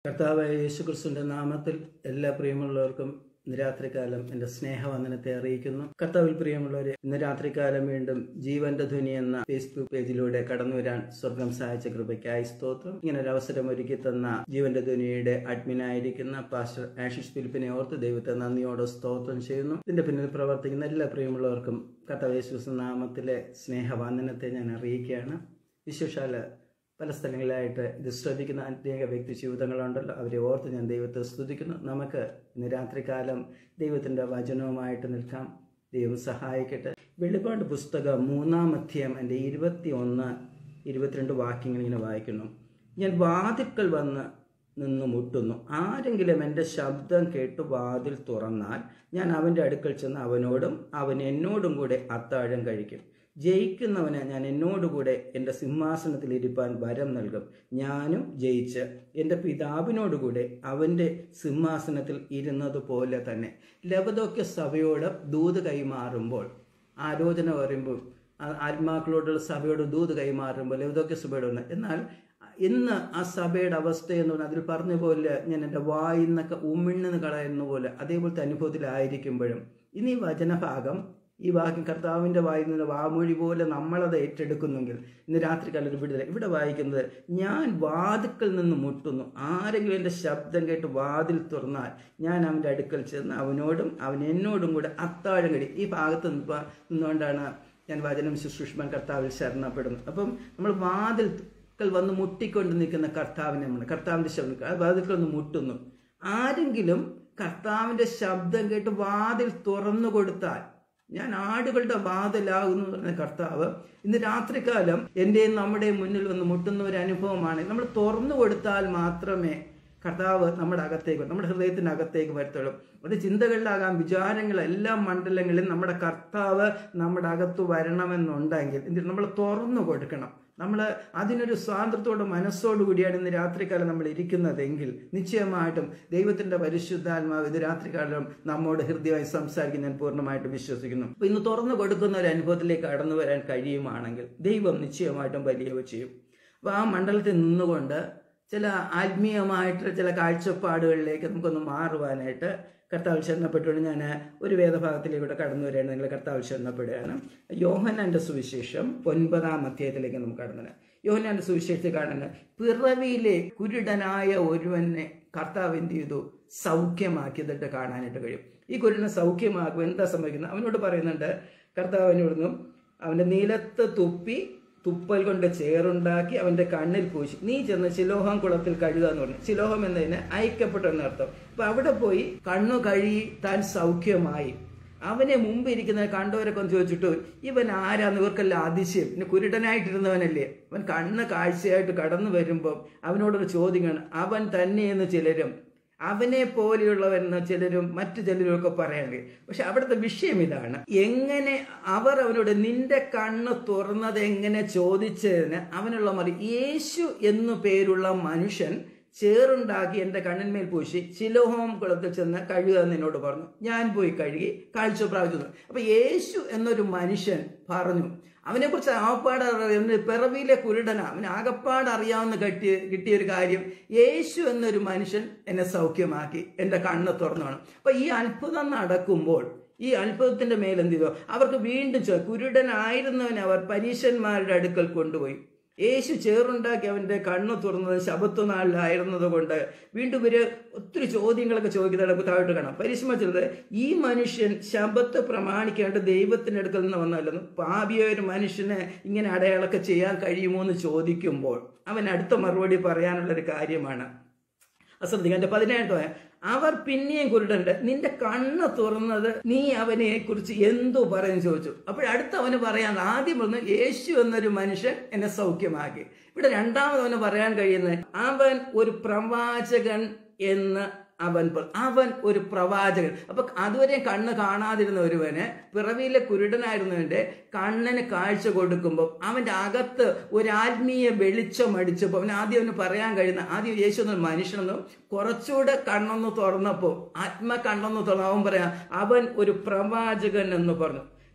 കർത്താവായ യേശുക്രിസ്തുവിന്റെ നാമത്തിൽ എല്ലാ പ്രിയമുള്ളവർക്കും ഇന്ന് രാത്രികാലം എൻ്റെ സ്നേഹവന്ദനത്തെ അറിയിക്കുന്നു കർത്താവിൽ പ്രിയമുള്ളവരെ ഇന്ന് രാത്രികാലം വീണ്ടും ജീവന്റെ ധ്വനി എന്ന ഫേസ്ബുക്ക് പേജിലൂടെ കടന്നു വരാൻ സ്വർഗം സഹായിച്ച കൃപയ്ക്കായി സ്തോത്രം ഇങ്ങനെ ഒരു അവസരം ഒരുക്കി തന്ന ജീവന്റെ ധ്വനിയുടെ അഡ്മിനായിരിക്കുന്ന പാസ്റ്റർ ആഷിഷ് ഫിലിപ്പിനെ ഓർത്ത് ദൈവത്തെ നന്ദിയോടെ സ്തോത്രം ചെയ്യുന്നു ഇതിന്റെ പിന്നിൽ പ്രവർത്തിക്കുന്ന എല്ലാ പ്രിയമുള്ളവർക്കും കർത്താവ് യേശുക്രിസ്തു നാമത്തിലെ സ്നേഹവന്ദനത്തെ ഞാൻ അറിയിക്കുകയാണ് വിശേഷാല് പല സ്ഥലങ്ങളിലായിട്ട് ഇത് ശ്രദ്ധിക്കുന്ന അനേക വ്യക്തി ജീവിതങ്ങളുണ്ടല്ലോ അവരെ ഓർത്ത് ഞാൻ ദൈവത്തെ സ്തുതിക്കുന്നു നമുക്ക് ഇന്ന് രാത്രികാലം ദൈവത്തിൻ്റെ വചനവുമായിട്ട് നിൽക്കാം ദൈവം സഹായിക്കട്ടെ വെളിപ്പാട് പുസ്തകം മൂന്നാം അധ്യായം എൻ്റെ ഇരുപത്തി ഒന്ന് ഇരുപത്തിരണ്ട് വാക്യങ്ങൾ ഇങ്ങനെ വായിക്കുന്നു ഞാൻ വാതിൽക്കൽ വന്ന് നിന്ന് മുട്ടുന്നു ആരെങ്കിലും എൻ്റെ ശബ്ദം കേട്ട് വാതിൽ തുറന്നാൽ ഞാൻ അവൻ്റെ അടുക്കൽ ചെന്ന് അവനോടും അവൻ എന്നോടും കൂടെ അത്താഴം കഴിക്കും ജയിക്കുന്നവന് ഞാൻ എന്നോടുകൂടെ എൻ്റെ സിംഹാസനത്തിൽ ഇരിപ്പാൻ വരം നൽകും ഞാനും ജയിച്ച് എൻ്റെ പിതാവിനോടുകൂടെ അവൻ്റെ സിംഹാസനത്തിൽ ഇരുന്നത് പോലെ തന്നെ ലവദോക്യ സഭയോട് ദൂത് കൈമാറുമ്പോൾ ആലോചന പറയുമ്പോൾ ആ- ആത്മാക്കളോടുള്ള സഭയോട് ദൂത് കൈമാറുമ്പോൾ ലവദോക്യ സഭയോട് ഒന്ന് എന്നാൽ ഇന്ന് ആ സഭയുടെ അവസ്ഥ എന്ന് പറഞ്ഞാൽ അതിൽ പറഞ്ഞ പോലെ ഞാൻ എൻ്റെ വായിൽ നിന്നൊക്കെ ഉമിണ്ണെന്ന് കളയുന്ന പോലെ അതേപോലത്തെ അനുഭവത്തിലായിരിക്കുമ്പോഴും ഇനി ഈ വചനഭാഗം ഈ വാക്യം കർത്താവിൻ്റെ വായിൽ നിന്ന് വാമൊഴി പോലെ നമ്മളത് ഏറ്റെടുക്കുന്നെങ്കിൽ ഇന്ന് രാത്രി കാലത്ത് വിടുതല ഇവിടെ വായിക്കുന്നത് ഞാൻ വാതിക്കൽ നിന്ന് മുട്ടുന്നു ആരെങ്കിലും എൻ്റെ ശബ്ദം കേട്ട് വാതിൽ തുറന്നാൽ ഞാൻ അവൻ്റെ അടുക്കൽ ചെന്ന് അവനോടും അവൻ എന്നോടും കൂടെ അത്താഴം കഴി ഈ ഭാഗത്ത് നിന്ന് നിന്നുകൊണ്ടാണ് ഞാൻ വചനം ശുശ്രൂഷമാൻ കർത്താവിൽ ശരണപ്പെടുന്നത് അപ്പം നമ്മൾ വാതിൽ ക്കൽ വന്ന് മുട്ടിക്കൊണ്ട് നിൽക്കുന്ന കർത്താവിനെ നമ്മൾ കർത്താവിൻ്റെ ശബ്ദം ആ വാതിൽക്കൽ വന്ന് മുട്ടുന്നു ആരെങ്കിലും കർത്താവിൻ്റെ ശബ്ദം കേട്ട് വാതിൽ തുറന്നു കൊടുത്താൽ ഞാൻ ആടുകളുടെ വാതിലാകുന്നു എന്ന് പറഞ്ഞ കർത്താവ് ഇന്ന് രാത്രികാലം എൻ്റെയും നമ്മുടെയും മുന്നിൽ വന്ന് മുട്ടുന്ന ഒരു അനുഭവമാണ് നമ്മൾ തുറന്നു കൊടുത്താൽ മാത്രമേ കർത്താവ് നമ്മുടെ അകത്തേക്ക് വരും. നമ്മുടെ ഹൃദയത്തിനകത്തേക്ക് വരത്തുള്ളൂ അത് ചിന്തകളിലാകാം വിചാരങ്ങൾ എല്ലാ മണ്ഡലങ്ങളിലും നമ്മുടെ കർത്താവ് നമ്മുടെ അകത്ത് വരണമെന്നുണ്ടെങ്കിൽ എന്തിന് നമ്മൾ തുറന്നു കൊടുക്കണം നമ്മൾ അതിനൊരു സ്വാതന്ത്ര്യത്തോടെ മനസ്സോടു കൂടിയാണ് ഇന്ന് രാത്രികാലം നമ്മൾ ഇരിക്കുന്നതെങ്കിൽ നിശ്ചയമായിട്ടും ദൈവത്തിന്റെ പരിശുദ്ധാത്മാവ് ഇത് രാത്രികാലം നമ്മോട് ഹൃദയമായി സംസാരിക്കാൻ ഞാൻ പൂർണ്ണമായിട്ടും വിശ്വസിക്കുന്നു അപ്പൊ ഇന്ന് തുറന്നു കൊടുക്കുന്ന ഒരു അനുഭവത്തിലേക്ക് കടന്നു വരാൻ കഴിയുമാണെങ്കിൽ ദൈവം നിശ്ചയമായിട്ടും വലിയവ ചെയ്യും അപ്പൊ ആ മണ്ഡലത്തിൽ നിന്നുകൊണ്ട് ചില ആത്മീയമായിട്ട് ചില കാഴ്ചപ്പാടുകളിലേക്ക് നമുക്കൊന്ന് മാറുവാനായിട്ട് കർത്താവ് ശരണപ്പെട്ടുകൊണ്ട് ഞാൻ ഒരു വേദഭാഗത്തിലേക്കൂടെ കടന്നു വരികയാണ് നിങ്ങൾ കർത്താവ് ശരണപ്പെടുകയാണ് യോഹനാന്റെ സുവിശേഷം ഒൻപതാം അധ്യായത്തിലേക്ക് നമുക്ക് കടന്നു വരാം യോഹനാന്റെ സുവിശേഷത്തിൽ കാണുന്നത് പിറവിയിലെ കുരുടനായ ഒരുവനെ കർത്താവ് എന്ത് ചെയ്തു സൗഖ്യമാക്കിയതായിട്ട് കാണാനായിട്ട് കഴിയും ഈ കുരുടനെ സൗഖ്യമാക്കും എന്താ സംഭവിക്കുന്നത് അവനോട് പറയുന്നുണ്ട് കർത്താവിനോടൊന്നും അവന്റെ നീലത്ത് തുപ്പി തുപ്പൽ കൊണ്ട് ചേറുണ്ടാക്കി അവന്റെ കണ്ണിൽ പൂശി നീ ചെന്ന് ശിലോഹം കുളത്തിൽ കഴുകുക എന്ന് പറഞ്ഞു ശിലോഹം എന്നതിന് അയക്കപ്പെട്ടു എന്നർത്ഥം അപ്പൊ അവിടെ പോയി കണ്ണു കഴുകി താൻ സൗഖ്യമായി അവനെ മുമ്പ് ഇരിക്കുന്ന കണ്ടവരൊക്കെ ഒന്ന് ചോദിച്ചിട്ട് ഇവൻ ആരാന്ന് ഇവർക്കെല്ലാം അതിശയം പിന്നെ കുരുടനായിട്ടിരുന്നവനല്ലേ അവൻ കണ്ണ് കാഴ്ചയായിട്ട് കടന്നു വരുമ്പോൾ അവനോടൊരു ചോദ്യമാണ് അവൻ തന്നെയെന്ന് ചിലരും അവനെ പോലെയുള്ളവരെന്ന് ചിലരും മറ്റു ചിലരും ഒക്കെ പറയാണ്ട് പക്ഷെ അവിടുത്തെ വിഷയം ഇതാണ് എങ്ങനെ അവർ അവനോട് നിന്റെ കണ്ണ് തുറന്നത് എങ്ങനെ ചോദിച്ചതിന് അവനുള്ള മറി യേശു എന്നു പേരുള്ള മനുഷ്യൻ ചേറുണ്ടാക്കി എൻ്റെ കണ്ണിന്മേൽ പൂശി ശിലോഹോം കുളത്തിൽ ചെന്ന് കഴുകുക എന്ന് എന്നോട് പറഞ്ഞു ഞാൻ പോയി കഴുകി കാഴ്ച പ്രാപിച്ചു അപ്പൊ യേശു എന്നൊരു മനുഷ്യൻ പറഞ്ഞു അവനെ കുറിച്ച് ആപ്പാട് അറിയാവുന്ന പിറവിയിലെ കുരുടന അവന് ആകപ്പാട് അറിയാവുന്ന കെട്ടി കിട്ടിയ ഒരു കാര്യം യേശു എന്നൊരു മനുഷ്യൻ എന്നെ സൗഖ്യമാക്കി എൻ്റെ കണ്ണ് തുറന്നാണ് അപ്പൊ ഈ അത്ഭുതം നടക്കുമ്പോൾ ഈ അത്ഭുതത്തിന്റെ മേലെന്ത് ചെയ്തു അവർക്ക് വീണ്ടും ചോ- കുരുടനായിരുന്നവനെ അവർ പരീശന്മാരുടെ അടുക്കൽ കൊണ്ടുപോയി യേശു ചേറുണ്ടാക്കി അവന്റെ കണ്ണ് തുറന്നത് ശബത്ത് നാളിലായിരുന്നത് കൊണ്ട് വീണ്ടും ഇവര് ഒത്തിരി ചോദ്യങ്ങളൊക്കെ ചോദിക്കുന്നത് താഴോട്ട് കാണാം പരിശ്രമിച്ചത് ഈ മനുഷ്യൻ ശബത്ത് പ്രമാണിക്കാണ്ട് ദൈവത്തിന്റെ അടുക്കൽ നിന്ന് വന്നല്ലെന്ന് പാപിയ ഒരു മനുഷ്യന് ഇങ്ങനെ അടയാളൊക്കെ ചെയ്യാൻ കഴിയുമോ എന്ന് ചോദിക്കുമ്പോൾ അവൻ അടുത്ത മറുപടി പറയാനുള്ള ഒരു കാര്യമാണ് അശ്രദ്ധിക്കാൻ എൻ്റെ പതിനേഴ് അവർ പിന്നെയും കുരുടണ്ട് നിന്റെ കണ്ണ് തുറന്നത് നീ അവനെ കുറിച്ച് എന്തു പറയും ചോദിച്ചു അപ്പോഴടുത്ത അവന് പറയാൻ ആദ്യം പറഞ്ഞു യേശു എന്നൊരു മനുഷ്യൻ എന്നെ സൗഖ്യമാക്കി ഇവിടെ രണ്ടാമത് അവന് പറയാൻ കഴിയുന്നത് അവൻ ഒരു പ്രവാചകൻ എന്ന് അവൻ പ- അവൻ ഒരു പ്രവാചകൻ അപ്പൊ അതുവരെ കണ്ണ് കാണാതിരുന്ന ഒരുവന് പിറവിയിലെ കുരുടനായിരുന്നവന്റെ കണ്ണിന് കാഴ്ച കൊടുക്കുമ്പോൾ അവന്റെ അകത്ത് ഒരു ആത്മീയ വെളിച്ചം അടിച്ചപ്പോൾ അവൻ ആദ്യം അവന് പറയാൻ കഴിയുന്ന ആദ്യം യേശു എന്ന മനുഷ്യനെന്നും കുറച്ചുകൂടെ കണ്ണൊന്ന് തുറന്നപ്പോൾ ആത്മ കണ്ണൊന്ന് തുറന്നു അവൻ പറയാം അവൻ ഒരു പ്രവാചകൻ എന്ന് പറഞ്ഞു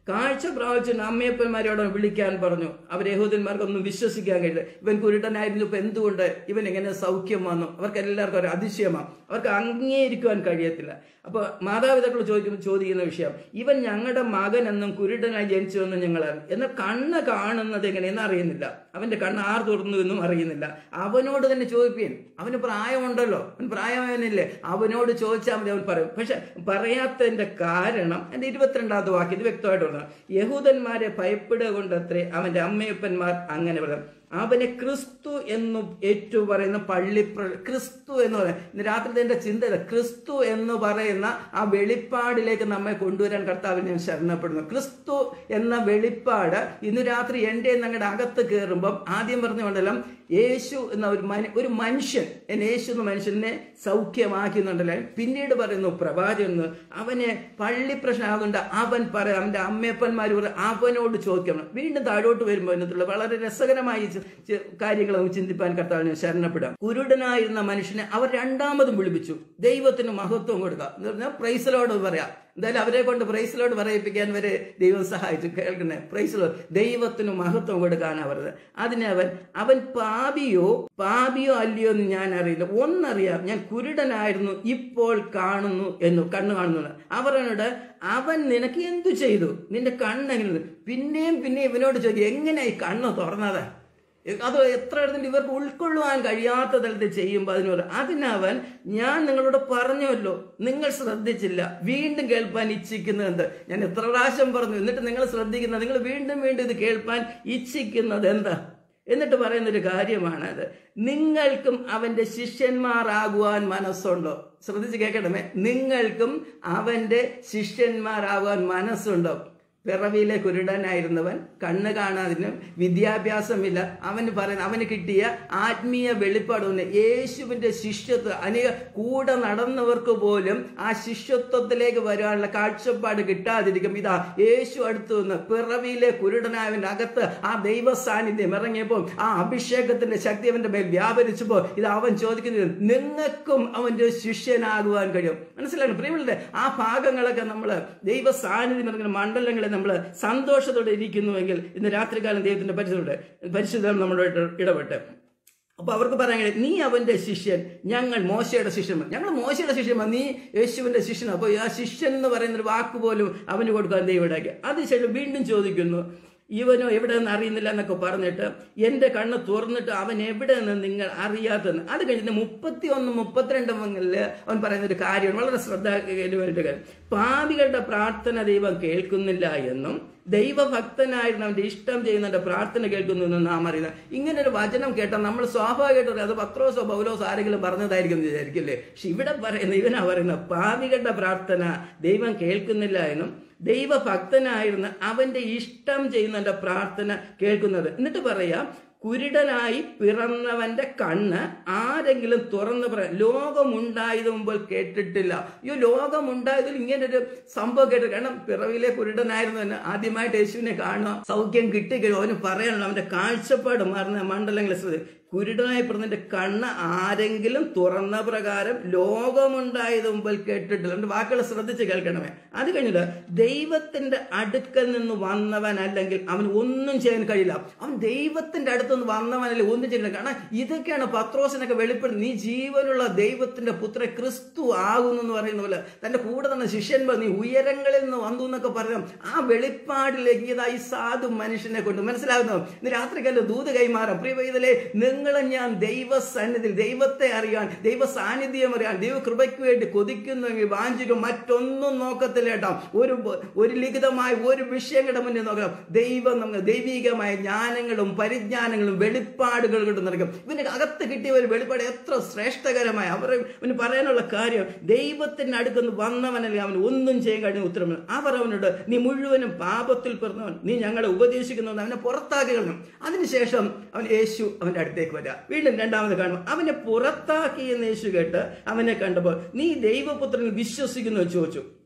കാഴ്ച പ്രാപിച്ചിട്ട് അമ്മയപ്പന്മാരോട് വിളിക്കാൻ പറഞ്ഞു അവർ യഹൂദന്മാർക്കൊന്നും വിശ്വസിക്കാൻ കഴിയില്ല ഇവൻ കുരുടനായിരുന്നു ഇപ്പൊ എന്തുകൊണ്ട് ഇവൻ എങ്ങനെ സൗഖ്യം വന്നു അവർക്ക് എല്ലാവർക്കും ഒരു അതിശയമാണ് അവർക്ക് അംഗീകരിക്കുവാൻ കഴിയത്തില്ല അപ്പൊ മാതാപിതാക്കൾ ചോദിക്കുമ്പോൾ ചോദിക്കുന്ന വിഷയം ഇവൻ ഞങ്ങളുടെ മകൻ എന്നും കുരുടനായി ജനിച്ചുവെന്നും ഞങ്ങൾ അറിഞ്ഞു എന്നാൽ കണ്ണ് കാണുന്നത് എങ്ങനെയെന്ന് അറിയുന്നില്ല അവന്റെ കണ്ണ് ആർ തുറന്നു എന്നും അറിയുന്നില്ല അവനോട് തന്നെ ചോദിപ്പീൻ അവന് പ്രായമുണ്ടല്ലോ അവൻ പ്രായമായവനില്ലേ അവനോട് ചോദിച്ചാൽ മതി അവൻ പറയും പക്ഷെ പറയാത്തതിന്റെ കാരണം എന്റെ ഇരുപത്തിരണ്ടാമത്തെ വാക്യം ഇത് വ്യക്തമായിട്ട് പറഞ്ഞു യഹൂദന്മാരെ ഭയപ്പെടുക കൊണ്ടത്രേ അവന്റെ അമ്മയപ്പന്മാർ അങ്ങനെ പറഞ്ഞു അവനെ ക്രിസ്തു എന്ന് ഏറ്റു പറയുന്ന പള്ളി പ്ര- ക്രിസ്തു എന്ന് പറയുന്നത് ഇന്ന് രാത്രി എന്റെ ചിന്ത ഇതാ. ക്രിസ്തു എന്ന് പറയുന്ന ആ വെളിപ്പാടിലേക്ക് നമ്മെ കൊണ്ടുവരാൻ കർത്താവിനെ ഞാൻ ശരണപ്പെടുന്നു ക്രിസ്തു എന്ന വെളിപ്പാട് ഇന്ന് രാത്രി എൻ്റെ ഞങ്ങളുടെ അകത്ത് കയറുമ്പം ആദ്യം പറഞ്ഞുകൊണ്ടല്ലോ യേശു എന്ന ഒരു മനു ഒരു മനുഷ്യൻ എന്നെ യേശു എന്ന മനുഷ്യനെ സൗഖ്യമാക്കുന്നുണ്ടല്ലോ പിന്നീട് പറയുന്നു പ്രവാചകൻ എന്ന് അവനെ പള്ളി പ്രശ്നമാകുന്നുണ്ട് അവൻ പറയാം അവന്റെ അമ്മയപ്പന്മാർ പറയും അവനോട് ചോദിക്കണം വീണ്ടും താഴോട്ട് വരുമ്പോൾ അതിനകത്തുള്ള വളരെ രസകരമായ ചി- ചി- കാര്യങ്ങൾ നമുക്ക് ചിന്തിപ്പാൻ കർത്താവിനെ ശരണപ്പെടാം കുരുടനായിരുന്ന മനുഷ്യനെ അവർ രണ്ടാമതും വിളിപ്പിച്ചു ദൈവത്തിന് മഹത്വം കൊടുക്കുക എന്ന് പറഞ്ഞാൽ പ്രൈസലോട് പറയാം എന്തായാലും അവരെ കൊണ്ട് പ്രൈസിലോട് പറയിപ്പിക്കാൻ വരെ ദൈവം സഹായിച്ചു കേൾക്കണേ പ്രൈസിലോ ദൈവത്തിന് മഹത്വം കൊടുക്കാനാ പറഞ്ഞത് അതിനെ അവൻ അവൻ പാപിയോ പാപിയോ അല്ലയോ എന്ന് ഞാൻ അറിയില്ല ഒന്നറിയാം ഞാൻ കുരുടനായിരുന്നു ഇപ്പോൾ കാണുന്നു എന്ന് കണ്ണു കാണുന്നു അവരോട് അവൻ നിനക്ക് എന്തു ചെയ്തു നിന്റെ കണ്ണെങ്ങനെ പിന്നെയും പിന്നെയും ഇവനോട് ചോദിക്കും എങ്ങനെ ഈ കണ്ണ് തുറന്നതാ അത് എത്ര എടുത്തിട്ട് ഇവർക്ക് ഉൾക്കൊള്ളുവാൻ കഴിയാത്ത തലത്തിൽ ചെയ്യുമ്പോൾ അതിന് പറയും അതിനവൻ ഞാൻ നിങ്ങളോട് പറഞ്ഞല്ലോ നിങ്ങൾ ശ്രദ്ധിച്ചില്ല വീണ്ടും കേൾപ്പാൻ ഇച്ഛിക്കുന്നത് എന്ത് ഞാൻ എത്ര പ്രാവശ്യം പറഞ്ഞു എന്നിട്ട് നിങ്ങൾ ശ്രദ്ധിക്കുന്നത് നിങ്ങൾ വീണ്ടും വീണ്ടും ഇത് കേൾപ്പാൻ ഇച്ഛിക്കുന്നത് എന്താ എന്നിട്ട് പറയുന്ന ഒരു കാര്യമാണ് അത് നിങ്ങൾക്കും അവന്റെ ശിഷ്യന്മാരാകുവാൻ മനസ്സുണ്ടോ ശ്രദ്ധിച്ച് കേൾക്കണമേ നിങ്ങൾക്കും അവന്റെ ശിഷ്യന്മാരാകുവാൻ മനസ്സുണ്ടോ പിറവിയിലെ കുരുടനായിരുന്നവൻ കണ്ണ് കാണാതിനും വിദ്യാഭ്യാസമില്ല അവന് പറയുന്ന അവന് കിട്ടിയ ആത്മീയ വെളിപ്പാടുണ്ട് യേശുവിന്റെ ശിഷ്യത്വം അനേക കൂടെ നടന്നവർക്ക് പോലും ആ ശിഷ്യത്വത്തിലേക്ക് വരാനുള്ള കാഴ്ചപ്പാട് കിട്ടാതിരിക്കും ഇതാ യേശു അടുത്തു നിന്ന് പിറവിയിലെ കുരുടനായവന്റെ അകത്ത് ആ ദൈവ സാന്നിധ്യം ഇറങ്ങിയപ്പോൾ ആ അഭിഷേകത്തിന്റെ ശക്തി അവന്റെ മേൽ വ്യാപരിച്ചപ്പോൾ ഇത് അവൻ ചോദിക്കുന്നത് നിങ്ങൾക്കും അവന്റെ ശിഷ്യനാകുവാൻ കഴിയും മനസ്സിലാക്കണം പ്രിയമുള്ളവരെ ആ ഭാഗങ്ങളൊക്കെ നമ്മൾ ദൈവ സാന്നിധ്യം ഇറങ്ങുന്ന മണ്ഡലങ്ങളെ നമ്മൾ സന്തോഷത്തോടെ ഇരിക്കുന്നുവെങ്കിൽ ഇന്ന് രാത്രികാലം ദൈവത്തിന്റെ പരിശുദ്ധ പരിശുദ്ധം നമ്മളോട് ഇടപെട്ട് അപ്പൊ അവർക്ക് പറയാൻ കഴിയും നീ അവന്റെ ശിഷ്യൻ ഞങ്ങൾ മോശയുടെ ശിഷ്യന്മാർ ഞങ്ങൾ മോശയുടെ ശിഷ്യന്മാർ നീ യേശുവിന്റെ ശിഷ്യൻ അപ്പൊ ആ ശിഷ്യൻ എന്ന് പറയുന്ന ഒരു വാക്ക് പോലും അവന് കൊടുക്കാൻ ദൈവം ഇടാക്കി അതിനുശേഷം വീണ്ടും ചോദിക്കുന്നു ഇവനോ എവിടെ നിന്ന് അറിയുന്നില്ല എന്നൊക്കെ പറഞ്ഞിട്ട് എന്റെ കണ്ണ് തുറന്നിട്ട് അവൻ എവിടെ നിന്ന് നിങ്ങൾ അറിയാത്തെന്ന് അത് കഴിഞ്ഞിട്ട് മുപ്പത്തി ഒന്ന് മുപ്പത്തിരണ്ട് മംഗലില് അവൻ പറയുന്ന ഒരു കാര്യമാണ് വളരെ ശ്രദ്ധാകരമായിട്ട് കാര്യം പാപികളുടെ പ്രാർത്ഥന ദൈവം കേൾക്കുന്നില്ല എന്നും ദൈവഭക്തനായിരുന്ന അവന്റെ ഇഷ്ടം ചെയ്യുന്നവന്റെ പ്രാർത്ഥന കേൾക്കുന്നു എന്ന് നാം അറിയുന്നത് ഇങ്ങനെ ഒരു വചനം കേട്ടാൽ നമ്മൾ സ്വാഭാവികമായിട്ട് പറയും, അത് പത്രോസോ പൗലോസോ ആരെങ്കിലും പറഞ്ഞതായിരിക്കും എന്ന് വിചാരിക്കില്ലേ പക്ഷെ ഇവിടെ പറയുന്ന ഇവനാ പറയുന്നത് പാപികളുടെ പ്രാർത്ഥന ദൈവം കേൾക്കുന്നില്ല എന്നും ദൈവഭക്തനായിരുന്ന അവന്റെ ഇഷ്ടം ചെയ്യുന്നവന്റെ പ്രാർത്ഥന കേൾക്കുന്നത് എന്നിട്ട് പറയാം കുരുടനായി പിറന്നവന്റെ കണ്ണ് ആരെങ്കിലും തുറന്നു പറയാം ലോകമുണ്ടായത് മുമ്പ് കേട്ടിട്ടില്ല ഈ ലോകമുണ്ടായതിൽ ഇങ്ങനെ ഒരു സംഭവം കേട്ടു കാരണം പിറവിലെ കുരുടനായിരുന്നു തന്നെ ആദ്യമായിട്ട് യേശുവിനെ കാണുക സൗഖ്യം കിട്ടി അവന് പറയാനുള്ള അവന്റെ കാഴ്ചപ്പാട് മാറുന്ന മണ്ഡലങ്ങളെ ശ്രദ്ധ കുരുടനായി പിറന്നതിന്റെ കണ്ണ് ആരെങ്കിലും തുറന്ന പ്രകാരം ലോകമുണ്ടായത് മുമ്പിൽ കേട്ടിട്ടില്ല എന്റെ വാക്കുകൾ ശ്രദ്ധിച്ച് കേൾക്കണമേ അത് കഴിഞ്ഞിട്ട് ദൈവത്തിന്റെ അടുക്കൽ നിന്ന് വന്നവൻ അല്ലെങ്കിൽ അവൻ ഒന്നും ചെയ്യാൻ കഴിയില്ല അവൻ ദൈവത്തിന്റെ അടുത്തുനിന്ന് വന്നവനല്ലേ ഒന്നും ചെയ്യില്ല കാരണം ഇതൊക്കെയാണ് പത്രോസിനൊക്കെ വെളിപ്പെടുന്നത് നീ ജീവനുള്ള ദൈവത്തിന്റെ പുത്ര ക്രിസ്തു ആകുന്നു എന്ന് പറയുന്ന പോലെ തന്റെ കൂടെ തന്നെ ശിഷ്യന്മാർ നീ ഉയരങ്ങളിൽ നിന്ന് വന്നു എന്നൊക്കെ പറയാം ആ വെളിപ്പാടിലേക്ക് ഇതാ ഈ സാധു മനുഷ്യനെ കൊണ്ട് മനസ്സിലാകുന്നു ഇന്ന് രാത്രിക്കല്ല ദൂത് കൈമാറാം പ്രിയ പൈതലേ നിങ്ങളെ ഞാൻ ദൈവ സന്നിധിയിൽ ദൈവത്തെ അറിയാൻ ദൈവ സാന്നിധ്യം അറിയാൻ ദൈവ കൃപയ്ക്ക് വേണ്ടി കൊതിക്കുന്നെങ്കിൽ വാഞ്ചിക്കും മറ്റൊന്നും നോക്കത്തില്ല കേട്ടോ ഒരു ഒരു ലിഖിതമായ ഒരു വിഷയങ്ങളുടെ മുന്നിൽ നോക്കണം ദൈവം നമുക്ക് ദൈവികമായ ജ്ഞാനങ്ങളും പരിജ്ഞാനങ്ങളും വെളിപ്പാടുകൾ കൊണ്ട് നൽകും ഇവന് അകത്ത് കിട്ടിയ ഒരു വെളിപ്പാട് എത്ര ശ്രേഷ്ഠകരമായ അവർ ഇവന് പറയാനുള്ള കാര്യം ദൈവത്തിന്റെ അടുക്കുന്ന വന്നവനല്ലേ അവൻ ഒന്നും ചെയ്യാൻ കഴിഞ്ഞ ഉത്തരം അവർ അവനോട് നീ മുഴുവനും പാപത്തിൽ പിറന്നവൻ നീ ഞങ്ങളെ ഉപദേശിക്കുന്നവൻ അവനെ പുറത്താക്കി കളഞ്ഞു അതിനുശേഷം അവൻ യേശു അവന്റെ അടുത്തേക്ക് വരാം വീണ്ടും രണ്ടാമത് കാണുമ്പോൾ അവനെ പുറത്താക്കി എന്ന് യേശു കേട്ട് അവനെ കണ്ടപ്പോൾ നീ ദൈവപുത്രനിൽ വിശ്വസിക്കുന്നു എന്ന് ചോദിച്ചു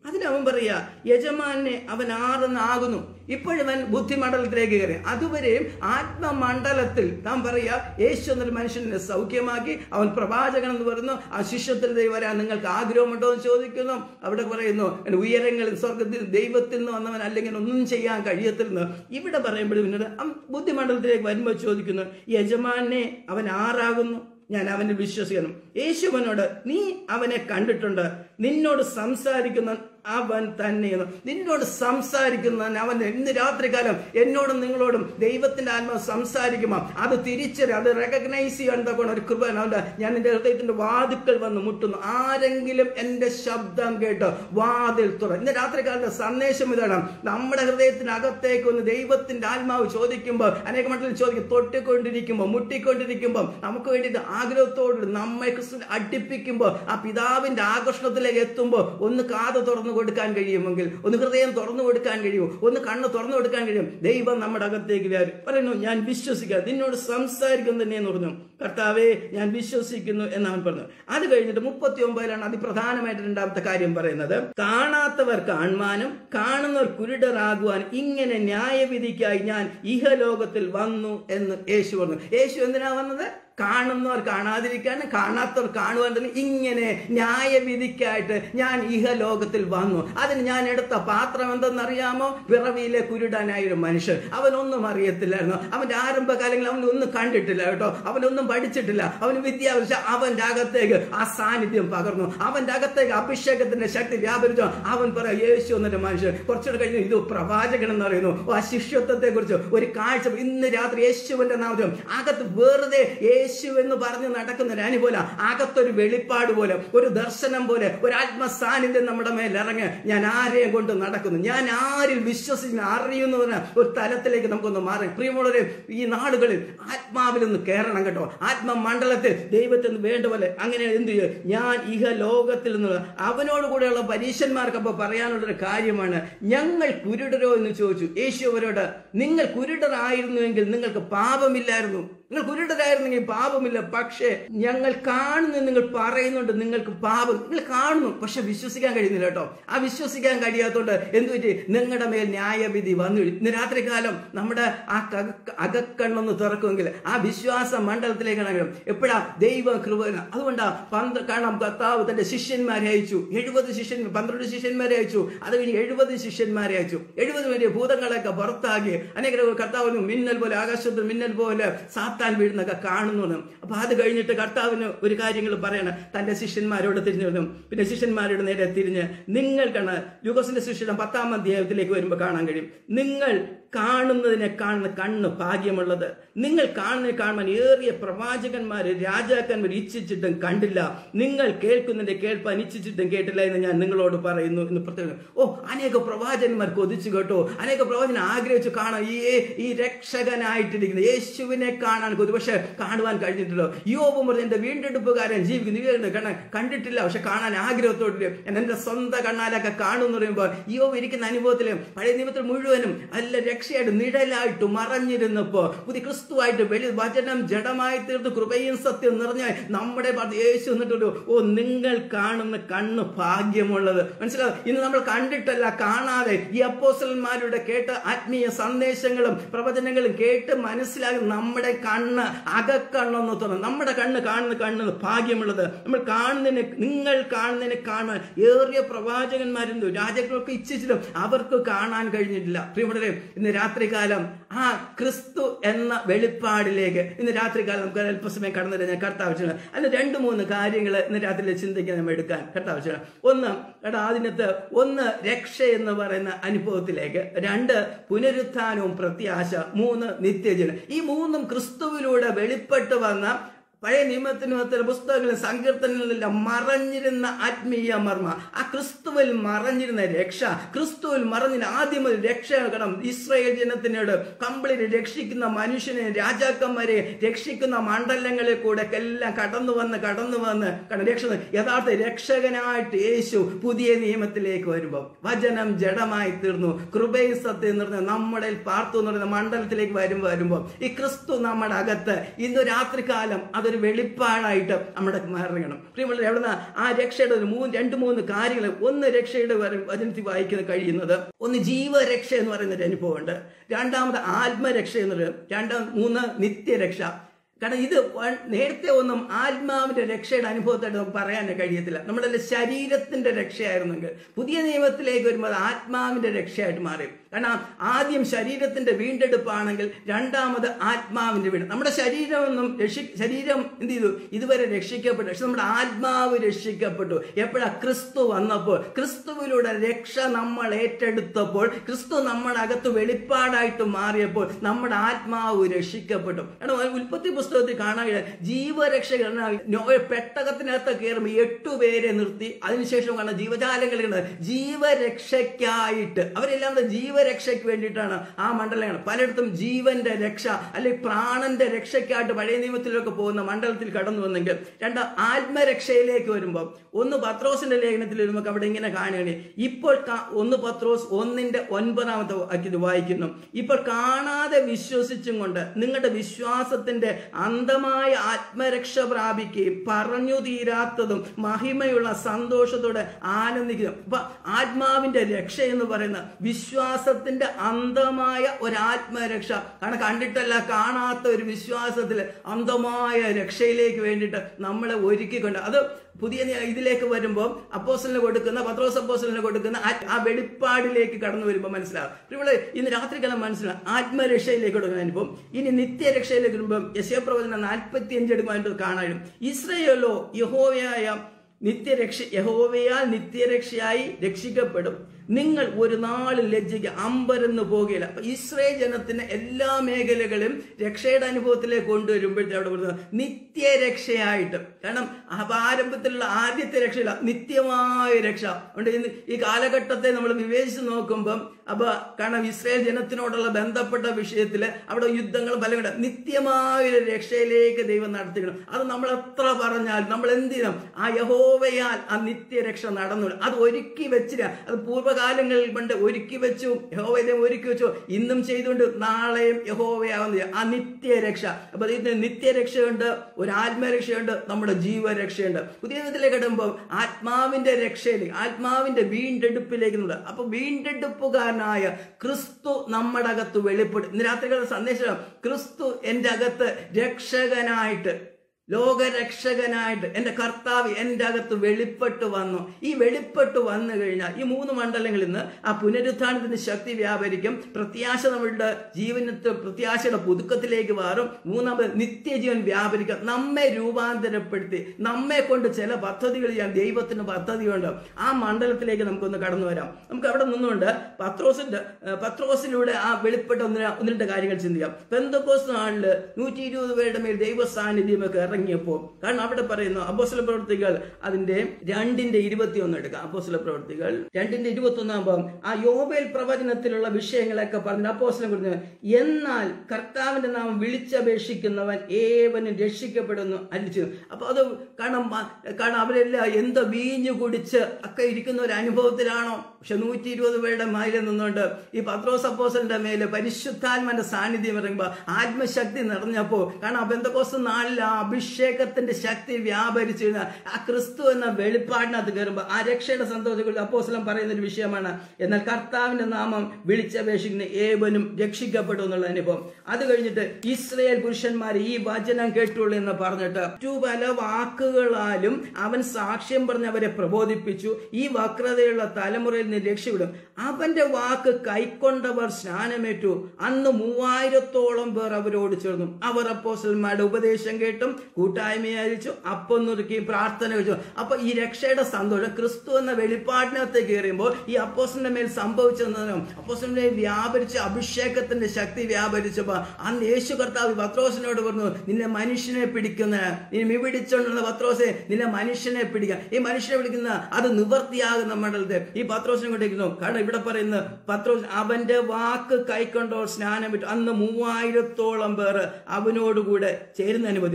അതിനവൻ പറയാ യജമാനെ അവൻ ആറെന്നാകുന്നു ഇപ്പോഴവൻ ബുദ്ധിമണ്ഡലത്തിലേക്ക് കയറി അതുവരെയും ആത്മമണ്ഡലത്തിൽ നാം പറയാ യേശു എന്നൊരു മനുഷ്യനെ സൗഖ്യമാക്കി അവൻ പ്രവാചകൻ എന്ന് പറയുന്നു ആ ശിഷ്യത്തിൽ വരാൻ നിങ്ങൾക്ക് ആഗ്രഹമുണ്ടോ എന്ന് ചോദിക്കുന്നു അവിടെ പറയുന്നു "എന്റെ ഉയരങ്ങളിൽ സ്വർഗത്തിൽ ദൈവത്തിൽ നിന്ന് വന്നവൻ അല്ലെങ്കിൽ ഒന്നും ചെയ്യാൻ കഴിയത്തില്ലെന്ന് ഇവിടെ പറയുമ്പോഴും പിന്നീട് അവൻ ബുദ്ധിമണ്ഡലത്തിലേക്ക് വരുമ്പോൾ ചോദിക്കുന്നു യജമാനെ അവൻ ആറാകുന്നു ഞാൻ അവനിൽ വിശ്വസിക്കണം യേശുവനോട് നീ അവനെ കണ്ടിട്ടുണ്ട് നിന്നോട് സംസാരിക്കുന്ന അവൻ തന്നെയെന്ന് നിന്നോട് സംസാരിക്കുന്നവൻ അവൻ ഇന്ന് രാത്രികാലം എന്നോടും നിങ്ങളോടും ദൈവത്തിന്റെ ആത്മാവ് സംസാരിക്കുമ്പോൾ അത് തിരിച്ചറി അത് റെക്കഗ്നൈസ് ചെയ്യാൻ തക്കോണം ഒരു കൃപ അവന്റെ ഞാൻ എന്റെ ഹൃദയത്തിന്റെ വാതുക്കൾ വന്ന് മുട്ടുന്നു ആരെങ്കിലും എന്റെ ശബ്ദം കേട്ട് വാതിൽ തുറ ഇന്ന് രാത്രികാലത്തെ സന്ദേശം ഇതാണ് നമ്മുടെ ഹൃദയത്തിനകത്തേക്ക് ഒന്ന് ദൈവത്തിന്റെ ആത്മാവ് ചോദിക്കുമ്പോൾ അനേക മണ്ഡലത്തിൽ ചോദിക്കും തൊട്ടിക്കൊണ്ടിരിക്കുമ്പോൾ മുട്ടിക്കൊണ്ടിരിക്കുമ്പോൾ നമുക്ക് വേണ്ടിയിട്ട് ആഗ്രഹത്തോട് നമ്മെ ക്രിസ്തു അടുപ്പിക്കുമ്പോൾ ആ പിതാവിന്റെ ആകർഷണത്തിലേക്ക് എത്തുമ്പോൾ ഒന്ന് കാത് തുറന്നു കൊടുക്കാൻ കഴിയുമെങ്കിൽ ഒന്ന് ഹൃദയം തുറന്നു കൊടുക്കാൻ കഴിയും ഒന്ന് കണ്ണ് തുറന്നു കൊടുക്കാൻ കഴിയും ദൈവം നമ്മുടെ അകത്തേക്ക് വരും പറയുന്നു ഞാൻ വിശ്വസിക്കുക നിന്നോട് സംസാരിക്കുന്നു തന്നെ എന്ന് പറഞ്ഞു കർത്താവേ ഞാൻ വിശ്വസിക്കുന്നു എന്ന് അവൻ പറഞ്ഞു അത് കഴിഞ്ഞിട്ട് മുപ്പത്തി ഒമ്പതിലാണ് അതിപ്രധാനമായിട്ട് രണ്ടാമത്തെ കാര്യം പറയുന്നത് കാണാത്തവർ കാണുവാനും കാണുന്നവർ കുരുടരാകുവാനും ഇങ്ങനെ ന്യായവിധിക്കായി ഞാൻ ഇഹലോകത്തിൽ വന്നു എന്ന് യേശു പറഞ്ഞു യേശു എന്തിനാ വന്നത് കാണുന്നവർ കാണാതിരിക്കാനും കാണാത്തവർ കാണുവാൻ തന്നെ ഇങ്ങനെ ന്യായവിധിക്കായിട്ട് ഞാൻ ഇഹലോകത്തിൽ വന്നു അതിന് ഞാൻ എടുത്ത പാത്രം എന്തെന്നറിയാമോ പിറവിയിലെ കുരുടനായ ഒരു മനുഷ്യൻ അവനൊന്നും അറിയത്തില്ലായിരുന്നു അവന്റെ ആരംഭകാലങ്ങളിൽ അവൻ ഒന്നും കണ്ടിട്ടില്ല കേട്ടോ അവനൊന്നും പഠിച്ചിട്ടില്ല അവന് വിദ്യാഭ്യാസം അവന്റെ അകത്തേക്ക് ആ സാന്നിധ്യം പകർന്നു അവന്റെ അകത്തേക്ക് അഭിഷേകത്തിന്റെ ശക്തി വ്യാപരിച്ചു അവൻ പറയാം യേശു എന്നൊരു മനുഷ്യൻ കുറച്ചുകൂടെ കഴിഞ്ഞ് ഇത് പ്രവാചകൻ എന്ന് പറയുന്നു ആ ശിഷ്യത്വത്തെ കുറിച്ച് ഒരു കാഴ്ച ഇന്ന് രാത്രി യേശുവിന്റെ നാമത്തിൽ അകത്ത് വെറുതെ യേശു എന്ന് പറഞ്ഞ് നടക്കുന്ന ഒരു അനുഭവം അകത്തൊരു വെളിപ്പാട് പോലെ ഒരു ദർശനം പോലെ ഒരു ആത്മസാന്നിധ്യം നമ്മുടെ മേൽ ഇറങ്ങി ഞാൻ ആരെയും കൊണ്ട് നടക്കുന്നു ഞാൻ ആരിൽ വിശ്വസിക്കുന്നു അറിയുന്നു എന്ന ഒരു തലത്തിലേക്ക് നമുക്കൊന്ന് മാറി പ്രിയമുള്ളവരെ ഈ നാടുകളിൽ ആത്മാവിൽ ഒന്ന് കയറണം കേട്ടോ ആത്മമണ്ഡലത്തിൽ ദൈവത്തിന് വേണ്ട പോലെ അങ്ങനെ എന്ത് ചെയ്യും ഞാൻ ഇഹ ലോകത്തിൽ നിന്ന് അവനോട് കൂടെയുള്ള പരീക്ഷന്മാർക്ക് അപ്പോൾ പറയാനുള്ളൊരു കാര്യമാണ് ഞങ്ങൾ കുരുടരോ എന്ന് ചോദിച്ചു യേശു അവരോട് നിങ്ങൾ കുരുടരായിരുന്നുവെങ്കിൽ നിങ്ങൾക്ക് പാപമില്ലായിരുന്നു നിങ്ങൾ കുരുടരായിരുന്നെങ്കിൽ പാപമില്ല പക്ഷേ ഞങ്ങൾ കാണുന്നു നിങ്ങൾ പറയുന്നുണ്ട് നിങ്ങൾക്ക് പാപം നിങ്ങൾ കാണുന്നു പക്ഷെ വിശ്വസിക്കാൻ കഴിയുന്നില്ല കേട്ടോ ആ വിശ്വസിക്കാൻ കഴിയാത്തോണ്ട് എന്തു പറ്റി നിങ്ങളുടെ മേൽ ന്യായവിധി വന്നു ഇന്ന് രാത്രികാലം നമ്മുടെ ആ കക- അകക്കണ്ണൊന്ന് തുറക്കുമെങ്കിൽ ആ വിശ്വാസ മണ്ഡലത്തിലേക്കാണെങ്കിലും എപ്പോഴാ ദൈവ കൃപ അതുകൊണ്ടാ പന്ത് കാണാം കർത്താവ് തന്റെ ശിഷ്യന്മാരെ അയച്ചു എഴുപത് ശിഷ്യൻ പന്ത്രണ്ട് ശിഷ്യന്മാരെ അയച്ചു അത് കഴിഞ്ഞ് എഴുപത് ശിഷ്യന്മാരെ അയച്ചു എഴുപത് പേര് ഭൂതങ്ങളെയൊക്കെ പുറത്താക്കി അനേക കർത്താവിന് മിന്നൽ പോലെ ആകാശത്ത് മിന്നൽ പോലെ സാത്താൻ വീഴുന്നൊക്കെ കാണുന്നു അപ്പൊ അത് കഴിഞ്ഞിട്ട് കർത്താവിന് ഒരു കാര്യങ്ങൾ പറയണം തന്റെ ശിഷ്യന്മാരോട് തിരിഞ്ഞു വരും പിന്നെ ശിഷ്യന്മാരോട് നേരെ തിരിഞ്ഞ് നിങ്ങൾക്കാണ് യുഗസിന്റെ ശിഷ്യയുടെ പത്താം അധ്യായത്തിലേക്ക് വരുമ്പോൾ കാണാൻ കഴിയും നിങ്ങൾ കാണുന്നതിനെ കാണുന്ന കണ്ണ് ഭാഗ്യമുള്ളത് നിങ്ങൾ കാണുന്നതിനെ കാണുവാൻ ഏറിയ പ്രവാചകന്മാര് രാജാക്കന്മാർ ഇച്ഛിച്ചിട്ടും കണ്ടില്ല നിങ്ങൾ കേൾക്കുന്നതിന്റെ കേൾപ്പാൻ ഇച്ഛിച്ചിട്ടും കേട്ടില്ല എന്ന് ഞാൻ നിങ്ങളോട് പറയുന്നു എന്ന് പ്രത്യേകം ഓ അനേക പ്രവാചകന്മാർ കൊതിച്ചു കേട്ടോ അനേക പ്രവാചകൻ ആഗ്രഹിച്ചു കാണാൻ ഈ ഈ രക്ഷകനായിട്ടിരിക്കുന്ന യേശുവിനെ കാണാൻ കൊതി പക്ഷെ കാണുവാൻ കഴിഞ്ഞിട്ടില്ലോ യോബും പറഞ്ഞു എന്റെ വീണ്ടെടുപ്പുകാരൻ ജീവിക്കുന്നു ഇവരുണ്ട് കാണാൻ കണ്ടിട്ടില്ല പക്ഷെ കാണാൻ ആഗ്രഹത്തോടില്ല ഞാൻ എന്റെ സ്വന്തം കണ്ണാലൊക്കെ കാണുമെന്ന് പറയുമ്പോൾ യോബ് ഇരിക്കുന്ന അനുഭവത്തിൽ പഴയ നിയമത്തിൽ മുഴുവനും അല്ല രക്ഷയായിട്ട് നിഴലായിട്ട് മറഞ്ഞിരുന്നപ്പോ പുതിയ ക്രിസ്തുവായിട്ട് വെളി വചനം ജഡമായി തീർത്ത് കൃപയും സത്യം നിറഞ്ഞ നമ്മുടെ ഭാഗത്ത് യേശു എന്നിട്ടൊരു ഓ നിങ്ങൾ കാണുന്ന കണ്ണ് ഭാഗ്യമുള്ളത് മനസ്സിലാവും ഇന്ന് നമ്മൾ കണ്ടിട്ടല്ല കാണാതെ ഈ അപ്പോസലന്മാരുടെ കേട്ട ആത്മീയ സന്ദേശങ്ങളും പ്രവചനങ്ങളും കേട്ട് മനസ്സിലാക്കി നമ്മുടെ കണ്ണ് അകക്കണ്ണെന്ന് തോന്നുന്നു നമ്മുടെ കണ്ണ് കാണുന്ന കണ്ണ് ഭാഗ്യമുള്ളത് നമ്മൾ കാണുന്നതിന് നിങ്ങൾ കാണുന്നതിനെ കാണാൻ ഏറിയ പ്രവാചകന്മാരുണ്ട് രാജാക്കൾക്ക് ഇച്ഛിച്ചിട്ടും അവർക്ക് കാണാൻ കഴിഞ്ഞിട്ടില്ല പ്രിയമുള്ളവരെ ഇന്ന് രാത്രികാലം ആ ക്രിസ്തു എന്ന വെളിപ്പാടിലേക്ക് ഇന്ന് രാത്രികാലം നമുക്ക് അല്പസമയം കടന്നു ഞാൻ കർത്താവശ്യമാണ് അതിന് രണ്ട് മൂന്ന് കാര്യങ്ങൾ ഇന്ന് രാത്രി ചിന്തിക്കാൻ നമ്മൾ എടുക്കാൻ കർത്താവശ്യമാണ് ഒന്ന് എടാ അതിനകത്ത് ഒന്ന് രക്ഷ എന്ന് പറയുന്ന അനുഭവത്തിലേക്ക് രണ്ട് പുനരുത്ഥാനവും പ്രത്യാശ മൂന്ന് നിത്യജനം ഈ മൂന്നും ക്രിസ്തുവിലൂടെ വെളിപ്പെട്ട് വന്ന പഴയ നിയമത്തിനുമത്തിലെ പുസ്തകങ്ങളും സങ്കീർത്തനങ്ങളിലും മറഞ്ഞിരുന്ന ആത്മീയ മർമ്മ ആ ക്രിസ്തുവിൽ മറഞ്ഞിരുന്ന രക്ഷ ക്രിസ്തുവിൽ മറഞ്ഞിരുന്ന ആദ്യം മുതൽ രക്ഷ കടം ഇസ്രായേൽ ജനത്തിനോട് കംപ്ലീറ്റ് രക്ഷിക്കുന്ന മനുഷ്യനെ രാജാക്കന്മാരെ രക്ഷിക്കുന്ന മണ്ഡലങ്ങളിൽ കൂടെ എല്ലാം കടന്നു വന്ന് കടന്നു വന്ന് കാരണം രക്ഷ യഥാർത്ഥ രക്ഷകനായിട്ട് യേശു പുതിയ നിയമത്തിലേക്ക് വരുമ്പോൾ വചനം ജഡമായി തീർന്നു കൃപയും സത്യം നിർന്ന് നമ്മുടെ പാർത്തു എന്ന് പറയുന്ന മണ്ഡലത്തിലേക്ക് വരുമ്പോൾ വരുമ്പോൾ ഈ ക്രിസ്തു നമ്മുടെ അകത്ത് ഇന്ന് രാത്രികാലം അതൊരു അതൊരു വെളിപ്പാടായിട്ട് നമ്മുടെ മാറണം പ്രിയമുള്ള എവിടെ ആ രക്ഷയുടെ ഒരു മൂന്ന് രണ്ട് മൂന്ന് കാര്യങ്ങൾ ഒന്ന് രക്ഷയുടെ വര- വചനത്തിൽ വായിക്കുന്ന കഴിയുന്നത് ഒന്ന് ജീവരക്ഷ എന്ന് പറയുന്ന ഒരു അനുഭവമുണ്ട് രണ്ടാമത് ആത്മരക്ഷ എന്നുള്ളത് രണ്ടാം മൂന്ന് നിത്യരക്ഷ കാരണം ഇത് വ- നേരത്തെ ഒന്നും ആത്മാവിന്റെ രക്ഷയുടെ അനുഭവത്തായിട്ട് നമുക്ക് പറയാൻ കഴിയത്തില്ല നമ്മുടെ ശരീരത്തിന്റെ രക്ഷയായിരുന്നെങ്കിൽ പുതിയ നിയമത്തിലേക്ക് വരുമ്പോൾ അത് ആത്മാവിന്റെ രക്ഷയായിട്ട് മാറി കാരണം ആദ്യം ശരീരത്തിന്റെ വീണ്ടെടുപ്പാണെങ്കിൽ രണ്ടാമത് ആത്മാവിന്റെ വീട് നമ്മുടെ ശരീരമൊന്നും രക്ഷി ശരീരം എന്ത് ചെയ്തു ഇതുവരെ രക്ഷിക്കപ്പെട്ടു പക്ഷെ നമ്മുടെ ആത്മാവ് രക്ഷിക്കപ്പെട്ടു എപ്പോഴാ ക്രിസ്തു വന്നപ്പോൾ ക്രിസ്തുവിലൂടെ രക്ഷ നമ്മൾ ഏറ്റെടുത്തപ്പോൾ ക്രിസ്തു നമ്മുടെ അകത്ത് വെളിപ്പാടായിട്ട് മാറിയപ്പോൾ നമ്മുടെ ആത്മാവ് രക്ഷിക്കപ്പെട്ടു കാരണം ഉൽപ്പത്തി പുസ്തകത്തിൽ കാണാൻ കഴിയാം ജീവരക്ഷകർ നോയ പെട്ടകത്തിനകത്ത് കയറുമ്പോൾ എട്ടു പേരെ നിർത്തി അതിനുശേഷം കാണാം ജീവജാലങ്ങളിൽ ജീവരക്ഷയ്ക്കായിട്ട് അവരെല്ലാം കൂടെ ജീവരക്ഷയ്ക്ക് വേണ്ടിയിട്ടാണ് ആ മണ്ഡലങ്ങൾ പലയിടത്തും ജീവന്റെ രക്ഷ അല്ലെങ്കിൽ പ്രാണന്റെ രക്ഷയ്ക്കായിട്ട് പഴയ നിയമത്തിലൊക്കെ പോകുന്ന മണ്ഡലത്തിൽ കടന്നു വന്നെങ്കിൽ രണ്ട് ആത്മരക്ഷയിലേക്ക് വരുമ്പോൾ ഒന്ന് പത്രോസിന്റെ ലേഖനത്തിൽ നമുക്ക് അവിടെ ഇങ്ങനെ കാണുകയാണ് ഇപ്പോൾ കാ- ഒന്ന് പത്രോസ് ഒന്നിന്റെ ഒൻപതാമത്തെ വാക്യത്തിൽ വായിക്കുന്നു ഇപ്പോൾ കാണാതെ വിശ്വസിച്ചും കൊണ്ട് നിങ്ങളുടെ വിശ്വാസത്തിന്റെ അന്ധമായ ആത്മരക്ഷ പ്രാപിക്കുകയും പറഞ്ഞു തീരാത്തതും മഹിമയുള്ള സന്തോഷത്തോടെ ആനന്ദിക്കുക അപ്പൊ ആത്മാവിന്റെ രക്ഷ എന്ന് പറയുന്ന വിശ്വാസത്തിന്റെ അന്ധമായ ഒരു ആത്മരക്ഷ കാരണം കണ്ടിട്ടല്ല കാണാത്ത ഒരു വിശ്വാസത്തിൽ അന്ധമായ രക്ഷയിലേക്ക് വേണ്ടിയിട്ട് നമ്മളെ ഒരുക്കിക്കൊണ്ട് അത് പുതിയ നിയ- ഇതിലേക്ക് വരുമ്പോൾ അപ്പോസലിന് കൊടുക്കുന്ന പത്രോസ് അപ്പോസലിന് കൊടുക്കുന്ന ആ- ആ വെളിപ്പാടിലേക്ക് കടന്നു വരുമ്പോൾ മനസ്സിലാവും ഇവിടെ ഇന്ന് രാത്രികാലം മനസ്സിലാവും ആത്മരക്ഷയിലേക്ക് കൊടുക്കുന്ന അനുഭവം ഇനി നിത്യരക്ഷയിലേക്ക് വരുമ്പോൾ യശയപ്രവചനം നാൽപ്പത്തി അഞ്ച് എടുക്കുവാനായിട്ട് കാണാനും ഇസ്രയേലോ യഹോവയായ നിത്യരക്ഷ യഹോവയാൽ നിത്യരക്ഷയായി രക്ഷിക്കപ്പെടും നിങ്ങൾ ഒരു നാളിൽ ലജ്ജയ്ക്ക് അമ്പരന്ന് പോകുകയില്ല അപ്പൊ ഇസ്രയേൽ ജനത്തിന് എല്ലാ മേഖലകളും രക്ഷയുടെ അനുഭവത്തിലേക്ക് കൊണ്ടുവരുമ്പോഴത്തെ അവിടെ പറയുന്നത് നിത്യരക്ഷയായിട്ട് കാരണം അപ്പൊ ആരംഭത്തിലുള്ള ആദ്യത്തെ രക്ഷയില്ല നിത്യമായ രക്ഷ അതുകൊണ്ട് ഇന്ന് ഈ കാലഘട്ടത്തെ നമ്മൾ വിവേചിച്ച് നോക്കുമ്പം അപ്പൊ കാരണം ഇസ്രയേൽ ജനത്തിനോടുള്ള ബന്ധപ്പെട്ട വിഷയത്തിൽ അവിടെ യുദ്ധങ്ങൾ പല നിത്യമായ ഒരു രക്ഷയിലേക്ക് ദൈവം നടത്തിക്കണം അത് നമ്മൾ എത്ര പറഞ്ഞാൽ നമ്മൾ എന്ത് ചെയ്യണം ആ യഹോവയാൽ ആ നിത്യരക്ഷ നടന്നു അത് ഒരുക്കി വെച്ചില്ല അത് പൂർവ്വകാലങ്ങളിൽ കൊണ്ട് ഒരുക്കി വെച്ചു യഹോവയെ ഒരുക്കി വെച്ചു ഇന്നും ചെയ്തുകൊണ്ട് നാളെയും യഹോവയാവുന്ന ആ നിത്യരക്ഷ അപ്പൊ ഇതിന് നിത്യരക്ഷയുണ്ട് ഒരു ആത്മരക്ഷയുണ്ട് നമ്മുടെ ജീവരക്ഷയുണ്ട് പുതിയ വിധത്തിലേക്ക് ഇടുമ്പോൾ ആത്മാവിന്റെ രക്ഷയിലേക്ക് ആത്മാവിന്റെ വീണ്ടെടുപ്പിലേക്ക് നമ്മൾ അപ്പൊ വീണ്ടെടുപ്പുകാരനായ ക്രിസ്തു നമ്മുടെ അകത്ത് വെളിപ്പെടും ഇന്ന് രാത്രികളുടെ സന്ദേശം ക്രിസ്തു എൻ്റെ അകത്ത് രക്ഷകനായിട്ട് ലോകരക്ഷകനായിട്ട് എൻ്റെ കർത്താവ് എൻ്റെ അകത്ത് വെളിപ്പെട്ട് വന്നു ഈ വെളിപ്പെട്ട് വന്നു കഴിഞ്ഞാൽ ഈ മൂന്ന് മണ്ഡലങ്ങളിൽ നിന്ന് ആ പുനരുത്ഥാനത്തിന്റെ ശക്തി വ്യാപരിക്കും പ്രത്യാശ നമ്മളുടെ ജീവനത്തെ പ്രത്യാശയുടെ പുതുക്കത്തിലേക്ക് മാറും മൂന്നാമത് നിത്യജീവൻ വ്യാപരിക്കും നമ്മെ രൂപാന്തരപ്പെടുത്തി നമ്മെ കൊണ്ട് ചില പദ്ധതികൾ ചെയ്യാൻ ദൈവത്തിന് പദ്ധതിയുണ്ട് ആ മണ്ഡലത്തിലേക്ക് നമുക്കൊന്ന് കടന്നു വരാം നമുക്ക് അവിടെ നിന്നുകൊണ്ട് പത്രോസിന്റെ ഏഹ്, പത്രോസിലൂടെ ആ വെളിപ്പെട്ട ഒന്ന് ഒന്ന് രണ്ട് കാര്യങ്ങൾ ചിന്തിക്കാം പെന്തക്കോസ് നാളില് നൂറ്റി ഇരുപത് പേരുടെ മേൽ ദൈവ സാന്നിധ്യമൊക്കെ ഇറങ്ങിയപ്പോൾ കാരണം അവിടെ പറയുന്നു അപ്പോസ്തല പ്രവർത്തികൾ അതിന്റെ രണ്ടിന്റെ ഇരുപത്തിയൊന്ന് എടുക്കാം അപ്പോസ്തല പ്രവർത്തികൾ രണ്ടിന്റെ ഇരുപത്തി ഒന്നാകുമ്പോൾ ആ യോബേൽ പ്രവചനത്തിലുള്ള വിഷയങ്ങളൊക്കെ പറഞ്ഞു അപ്പോസ്തലം കുറിച്ച് എന്നാൽ കർത്താവിന്റെ നാമം വിളിച്ചപേക്ഷിക്കുന്നവൻ ഏവനും രക്ഷിക്കപ്പെടുന്നു അരിച്ചു അപ്പൊ അത് കാരണം മ- കാരണം അവരെല്ലാം എന്തോ വീഞ്ഞു കുടിച്ച് ഒക്കെ ഇരിക്കുന്ന ഒരു അനുഭവത്തിലാണോ പക്ഷെ നൂറ്റി ഇരുപത് പേരുടെ മേലെ നിന്നുകൊണ്ട് ഈ പത്രോസ് അപ്പോസലിന്റെ മേലെ പരിശുദ്ധാത്മന്റെ സാന്നിധ്യം ഇറങ്ങുമ്പോൾ ആത്മശക്തി നിറഞ്ഞപ്പോ കാരണം ആ ബന്ധക്കോസ് നാളിൽ ആ അഭിഷേകത്തിന്റെ ശക്തി വ്യാപരിച്ചു കഴിഞ്ഞാൽ ആ ക്രിസ്തു എന്ന വെളിപ്പാടിനകത്ത് കയറുമ്പോൾ ആ രക്ഷയുടെ സന്തോഷത്തിൽ അപ്പോസ്തലൻ പറയുന്ന ഒരു വിഷയമാണ് എന്നാൽ കർത്താവിന്റെ നാമം വിളിച്ചപേക്ഷിക്കുന്ന ഏവനും രക്ഷിക്കപ്പെടും എന്നുള്ള അനുഭവം അത് കഴിഞ്ഞിട്ട് ഇസ്രയേൽ പുരുഷന്മാർ ഈ വചനം കേട്ടുള്ളൂ എന്ന് പറഞ്ഞിട്ട് മറ്റു പല വാക്കുകളാലും അവൻ സാക്ഷ്യം പറഞ്ഞ് അവരെ പ്രബോധിപ്പിച്ചു ഈ വക്രതയുള്ള തലമുറയിൽ നിന്ന് രക്ഷപ്പെടും അവന്റെ വാക്ക് കൈക്കൊണ്ടവർ സ്നാനമേറ്റു അന്ന് മൂവായിരത്തോളം പേർ അവരോട് ചേർന്നു അവർ അപ്പോസ്റ്റൽമാരുടെ ഉപദേശം കേട്ടും കൂട്ടായ്മയെ അയച്ചു അപ്പം നുറുക്കി പ്രാർത്ഥന വെച്ചു അപ്പൊ ഈ രക്ഷയുടെ സന്തോഷം ക്രിസ്തു എന്ന വെളിപ്പാടിനകത്തേക്ക് കയറിയുമ്പോൾ ഈ അപ്പോസ്റ്റലിന്റെ മേൽ സംഭവിച്ചെന്ന് അപ്പോസ്റ്റലിന്റെ മേൽ വ്യാപരിച്ച അഭിഷേകത്തിന്റെ ശക്തി വ്യാപരിച്ചപ്പോ അന്ന് യേശു കർത്താവ് പത്രോസിനോട് പറഞ്ഞു നിന്നെ മനുഷ്യനെ പിടിക്കുന്ന നീ മിപിടിച്ചോണ്ടുള്ള പത്രോസെ നിന്നെ മനുഷ്യനെ പിടിക്കുക ഈ മനുഷ്യനെ വിളിക്കുന്ന അത് നിവർത്തിയാകുന്ന മണ്ഡലത്തെ ഈ പത്രോസിനെ കൊണ്ടിരിക്കുന്നു കാരണം ഇവിടെ പറയുന്ന പത്രോസ് അവന്റെ വാക്ക് കൈക്കൊണ്ടോ സ്നാനം വിട്ടു അന്ന് മൂവായിരത്തോളം പേർ അവനോടുകൂടെ ചേരുന്ന അനുമതി അത്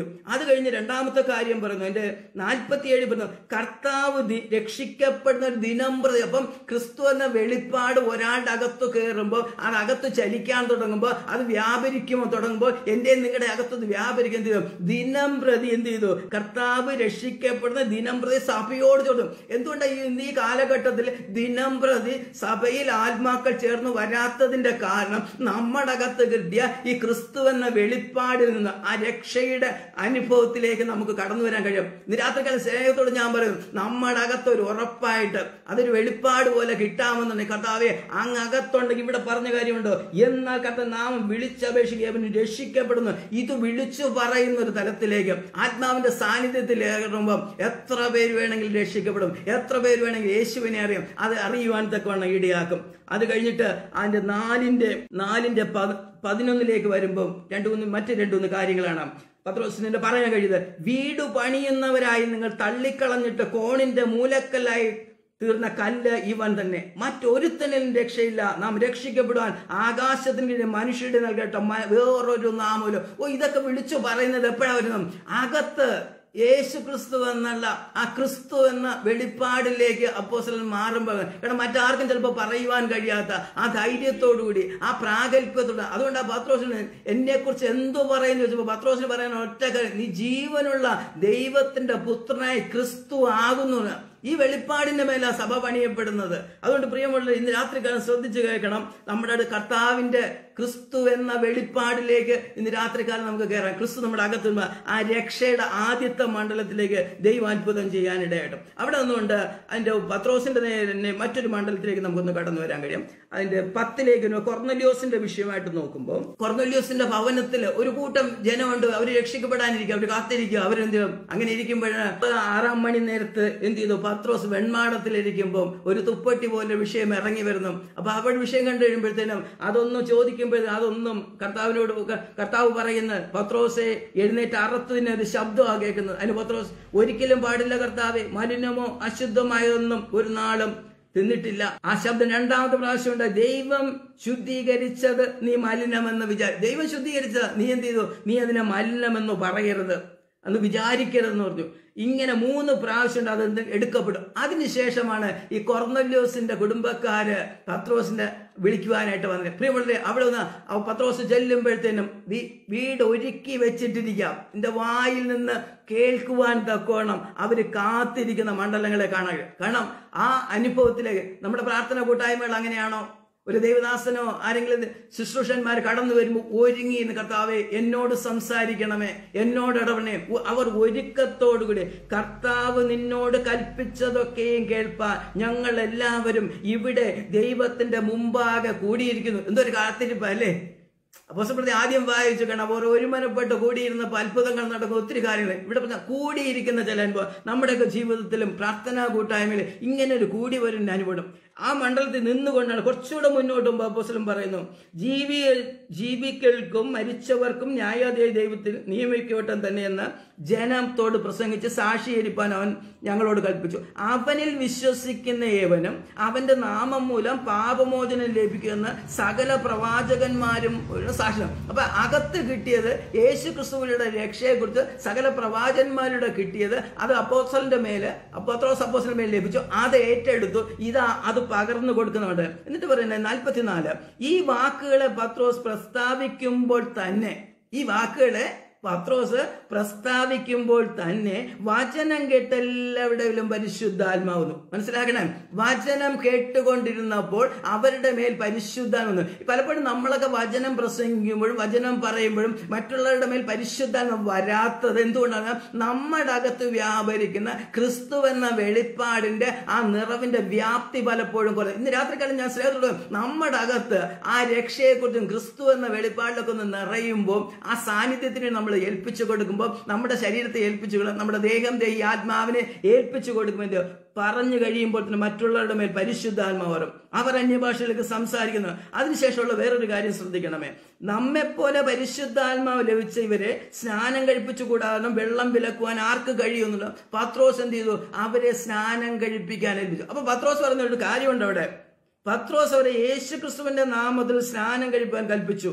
കഴിഞ്ഞ് രണ്ടാമത്തെ കാര്യം പറയുന്നു എന്റെ നാൽപ്പത്തിയേഴ് പറയുന്നു കർത്താവ് ദി- രക്ഷിക്കപ്പെടുന്ന ഒരു ദിനം പ്രതി അപ്പം ക്രിസ്തു എന്ന വെളിപ്പാട് ഒരാളുടെ അകത്ത് കയറുമ്പോൾ അത് അകത്ത് ചലിക്കാൻ തുടങ്ങുമ്പോൾ അത് വ്യാപരിക്കുമോ തുടങ്ങുമ്പോൾ എന്റെ നിങ്ങളുടെ അകത്ത് വ്യാപരിക്കും എന്ത് ചെയ്തു ദിനം പ്രതി എന്ത് ചെയ്തു കർത്താവ് രക്ഷിക്കപ്പെടുന്ന ദിനം പ്രതി സഭയോട് ചോദിച്ചു എന്തുകൊണ്ടാണ് ഈ ഇന്ന് ഈ കാലഘട്ടത്തിൽ ദിനം പ്രതി സഭയിൽ ആത്മാക്കൾ ചേർന്ന് വരാത്തതിന്റെ കാരണം നമ്മുടെ അകത്ത് കിട്ടിയ ഈ ക്രിസ്തു എന്ന വെളിപ്പാടിൽ നിന്ന് ആ രക്ഷയുടെ അനുഭവത്തിലേക്ക് നമുക്ക് കടന്നു വരാൻ കഴിയും ഇന്ന് രാത്രിക്കാലം സ്നേഹത്തോട് ഞാൻ പറയും നമ്മുടെ അകത്ത് ഒരു ഉറപ്പായിട്ട് അതൊരു വെളിപ്പാട് പോലെ കിട്ടാമെന്നുണ്ടെങ്കിൽ കർത്താവെ അങ്ങ് അകത്തുണ്ടെങ്കിൽ ഇവിടെ പറഞ്ഞ കാര്യമുണ്ടോ എന്നാൽ കർത്ത നാമം വിളിച്ചപേക്ഷിക്കുക അവന് രക്ഷിക്കപ്പെടുന്നു ഇത് വിളിച്ചു പറയുന്ന ഒരു തലത്തിലേക്ക് ആത്മാവിന്റെ സാന്നിധ്യത്തിൽ ഏറുമ്പോൾ എത്ര പേര് വേണമെങ്കിലും രക്ഷിക്കപ്പെടും എത്ര പേര് വേണമെങ്കിൽ യേശുവിനെ അറിയാം അത് അറിയുവാൻ തക്കവണ്ണം ഇടയാക്കും അത് കഴിഞ്ഞിട്ട് അതിന്റെ നാലിന്റെ നാലിന്റെ പത- പതിനൊന്നിലേക്ക് വരുമ്പോൾ രണ്ടു മൂന്ന് മറ്റ് രണ്ടു മൂന്ന് കാര്യങ്ങളാണ് പത്രോസിനെ പറയാൻ കഴിയുന്നത് വീട് പണിയുന്നവരായി നിങ്ങൾ തള്ളിക്കളഞ്ഞിട്ട് കോണിന്റെ മൂലക്കല്ലായി തീർന്ന കല്ല് ഇവൻ തന്നെ മറ്റൊരുത്തനും രക്ഷയില്ല നാം രക്ഷിക്കപ്പെടുവാൻ ആകാശത്തിന് കീഴിൽ മനുഷ്യരുടെ നൽകട്ടെ മ- വേറൊരു നാമൂലം ഓ ഇതൊക്കെ വിളിച്ചു പറയുന്നത് എപ്പോഴാ വരുന്നത് അകത്ത് യേശു ക്രിസ്തു എന്നുള്ള ആ ക്രിസ്തു എന്ന വെളിപ്പാടിലേക്ക് അപ്പോസലൻ മാറുമ്പോൾ കാരണം മറ്റാർക്കും ചിലപ്പോൾ പറയുവാൻ കഴിയാത്ത ആ ധൈര്യത്തോടുകൂടി ആ പ്രാഗൽഭ്യത്തോട് അതുകൊണ്ട് ആ പത്രോസിന് എന്നെ കുറിച്ച് എന്തു പറയുന്നു ചോദിച്ചപ്പോൾ പത്രോസിന് പറയാൻ ഒറ്റ കാര്യം നീ ജീവനുള്ള ദൈവത്തിന്റെ പുത്രനായി ക്രിസ്തു ആകുന്നു ഈ വെളിപ്പാടിന്റെ മേല സഭ പണിയപ്പെടുന്നത് അതുകൊണ്ട് പ്രിയമുള്ള ഇന്ന് രാത്രികാലം ശ്രദ്ധിച്ചു കേൾക്കണം നമ്മുടെ അടുത്ത് കർത്താവിന്റെ ക്രിസ്തു എന്ന വെളിപ്പാടിലേക്ക് ഇന്ന് രാത്രികാലം നമുക്ക് കയറാം ക്രിസ്തു നമ്മുടെ അകത്ത് വരുമ്പോൾ ആ രക്ഷയുടെ ആദ്യത്തെ മണ്ഡലത്തിലേക്ക് ദൈവം അത്ഭുതം ചെയ്യാനിടയായിട്ടും അവിടെ നിന്നുകൊണ്ട് അതിന്റെ പത്രോസിന്റെ നേരെ തന്നെ മറ്റൊരു മണ്ഡലത്തിലേക്ക് നമുക്കൊന്ന് കടന്നു വരാൻ കഴിയും അതിന്റെ പത്തിലേക്ക് കൊർന്നലിയോസിന്റെ വിഷയമായിട്ട് നോക്കുമ്പോൾ കൊർന്നലിയോസിന്റെ ഭവനത്തിൽ ഒരു കൂട്ടം ജനമുണ്ട് അവർ രക്ഷിക്കപ്പെടാനിരിക്കും അവർ കാത്തിരിക്കുക അവരെന്ത് ചെയ്യും അങ്ങനെ ഇരിക്കുമ്പോഴാണ് ആറാം മണി നേരത്ത് എന്ത് ചെയ്തു പത്രോസ് വെൺമാടത്തിലിരിക്കുമ്പോൾ ഒരു തുപ്പട്ടി പോലെ വിഷയം ഇറങ്ങി വരുന്നു അപ്പൊ അവൾ വിഷയം കണ്ടു കഴിയുമ്പോഴത്തേനും അതൊന്നും ചോദിക്കുമ്പോഴത്തേനും അതൊന്നും കർത്താവിനോട് ക- കർത്താവ് പറയുന്ന പത്രോസെ എഴുന്നേറ്റ് അറത്തതിന് ഒരു ശബ്ദമാ കേൾക്കുന്നത് അതിന് പത്രോസ് ഒരിക്കലും പാടില്ല കർത്താവെ മലിനമോ അശുദ്ധമായതൊന്നും ഒരു നാളും തിന്നിട്ടില്ല ആ ശബ്ദം രണ്ടാമത്തെ പ്രാവശ്യം ഉണ്ട് ദൈവം ശുദ്ധീകരിച്ചത് നീ മലിനമെന്ന് വിചാരി ദൈവം ശുദ്ധീകരിച്ചത് നീ എന്ത് ചെയ്തു നീ അതിനെ മലിനമെന്ന് പറയരുത് അന്ന് വിചാരിക്കരുതെന്ന് പറഞ്ഞു ഇങ്ങനെ മൂന്ന് പ്രാവശ്യം ഉണ്ട് അത് എടുക്കപ്പെടും അതിനുശേഷമാണ് ഈ കൊർന്നല്യോസിന്റെ കുടുംബക്കാര് പത്രോസിന്റെ വിളിക്കുവാനായിട്ട് വന്നത് പ്രിയമുള്ളവരെ അവിടെ നിന്ന് ആ പത്രോസ് ചെല്ലുമ്പോഴത്തേനും വീ- വീട് ഒരുക്കി വെച്ചിട്ടിരിക്കാം എന്റെ വായിൽ നിന്ന് കേൾക്കുവാൻ തക്കോണം അവര് കാത്തിരിക്കുന്ന മണ്ഡലങ്ങളെ കാണാൻ കഴിയും. കാരണം ആ അനുഭവത്തിലേക്ക് നമ്മുടെ പ്രാർത്ഥന കൂട്ടായ്മകൾ അങ്ങനെയാണോ ഒരു ദൈവദാസനോ ആരെങ്കിലും ശുശ്രൂഷന്മാർ കടന്നു വരുമ്പോൾ ഒരുങ്ങി എന്ന് കർത്താവെ എന്നോട് സംസാരിക്കണമേ എന്നോട് ഇടപെടണേ ഉ- അവർ ഒരുക്കത്തോടുകൂടി കർത്താവ് നിന്നോട് കൽപ്പിച്ചതൊക്കെയും കേൾപ്പാൻ ഞങ്ങൾ എല്ലാവരും ഇവിടെ ദൈവത്തിന്റെ മുമ്പാകെ കൂടിയിരിക്കുന്നു എന്തൊരു കാത്തിരിപ്പ അല്ലേ അപ്പോസപ്രതി ആദ്യം വായിച്ചു കാരണം അവർ ഒരുമനപ്പെട്ട് കൂടിയിരുന്നപ്പോൾ അത്ഭുതങ്ങൾ നടക്കുന്ന ഒത്തിരി കാര്യങ്ങൾ ഇവിടെ പറഞ്ഞ കൂടിയിരിക്കുന്ന ചില അനുഭവം നമ്മുടെയൊക്കെ ജീവിതത്തിലും പ്രാർത്ഥനാ കൂട്ടായ്മയിൽ ഇങ്ങനെ ഒരു കൂടി വരുന്ന അനുഭവം ആ മണ്ഡലത്തിൽ നിന്നുകൊണ്ടാണ് കുറച്ചുകൂടെ മുന്നോട്ടും അപ്പോസലും പറയുന്നു ജീവി ജീവികൾക്കും മരിച്ചവർക്കും ന്യായാധിപ ദൈവത്തിൽ നിയമിക്കവട്ടം തന്നെയെന്ന് ജനത്തോട് പ്രസംഗിച്ച് സാക്ഷീകരിപ്പാൻ അവൻ ഞങ്ങളോട് കൽപ്പിച്ചു അവനിൽ വിശ്വസിക്കുന്ന ഏവനും അവന്റെ നാമം മൂലം പാപമോചനം ലഭിക്കുമെന്ന് സകല പ്രവാചകന്മാരും ഒരു സാക്ഷ്യം അപ്പൊ അകത്ത് കിട്ടിയത് യേശു ക്രിസ്തുവിന്റെ രക്ഷയെക്കുറിച്ച് സകല പ്രവാചകന്മാരുടെ കിട്ടിയത് അത് അപ്പോസലിന്റെ മേല് അപ്പോത്രോസ് അപ്പോസലിന്റെ മേൽ ലഭിച്ചു അത് ഏറ്റെടുത്തു ഇതാ അത് പകർന്നു കൊടുക്കുന്നുണ്ട് എന്നിട്ട് പറയുന്നത് നാൽപ്പത്തിനാല് ഈ വാക്കുകളെ പത്രോസ് പ്രസ്താവിക്കുമ്പോൾ തന്നെ ഈ വാക്കുകളെ പത്രോസ് പ്രസ്താവിക്കുമ്പോൾ തന്നെ വചനം കേട്ടെല്ലാവരുടെയും പരിശുദ്ധാത്മാവുന്നു മനസ്സിലാക്കണം വചനം കേട്ടുകൊണ്ടിരുന്നപ്പോൾ അവരുടെ മേൽ പരിശുദ്ധാത്മ പലപ്പോഴും നമ്മളൊക്കെ വചനം പ്രസംഗിക്കുമ്പോഴും വചനം പറയുമ്പോഴും മറ്റുള്ളവരുടെ മേൽ പരിശുദ്ധാത്മ വരാത്തത് എന്തുകൊണ്ടാണ് നമ്മുടെ അകത്ത് വ്യാപരിക്കുന്ന ക്രിസ്തു എന്ന വെളിപ്പാടിന്റെ ആ നിറവിന്റെ വ്യാപ്തി പലപ്പോഴും കുറവ് ഇന്ന് രാത്രികാലം ഞാൻ സ്നേഹത്തോട് നമ്മുടെ അകത്ത് ആ രക്ഷയെക്കുറിച്ചും ക്രിസ്തു എന്ന വെളിപ്പാടിലൊക്കെ ഒന്ന് നിറയുമ്പോൾ ആ സാന്നിധ്യത്തിന് നമ്മൾ ഏൽപ്പിച്ചു കൊടുക്കുമ്പോൾ നമ്മുടെ ശരീരത്തെ ഏൽപ്പിച്ചു കൊടുക്കും നമ്മുടെ ദേഹം ദേ ഈ ആത്മാവിനെ ഏൽപ്പിച്ചു കൊടുക്കുമ്പോൾ പറഞ്ഞു കഴിയുമ്പോൾ തന്നെ മറ്റുള്ളവരുടെ മേൽ പരിശുദ്ധാത്മാവ് വരും അവർ അന്യഭാഷയിലേക്ക് സംസാരിക്കുന്നു അതിനുശേഷമുള്ള വേറൊരു കാര്യം ശ്രദ്ധിക്കണമേ നമ്മെപ്പോലെ പരിശുദ്ധാത്മാവ് ലഭിച്ച ഇവരെ സ്നാനം കഴിപ്പിച്ചു കൂടാതെ വെള്ളം വിലക്കുവാൻ ആർക്ക് കഴിയുന്നില്ല പത്രോസ് എന്ത് ചെയ്തു അവരെ സ്നാനം കഴിപ്പിക്കാൻ ഏൽപ്പിച്ചു അപ്പൊ പത്രോസ് പറഞ്ഞ ഒരു കാര്യമുണ്ട് അവിടെ പത്രോസ് അവരെ യേശു ക്രിസ്തുവിന്റെ നാമത്തിൽ സ്നാനം കഴിപ്പാൻ കൽപ്പിച്ചു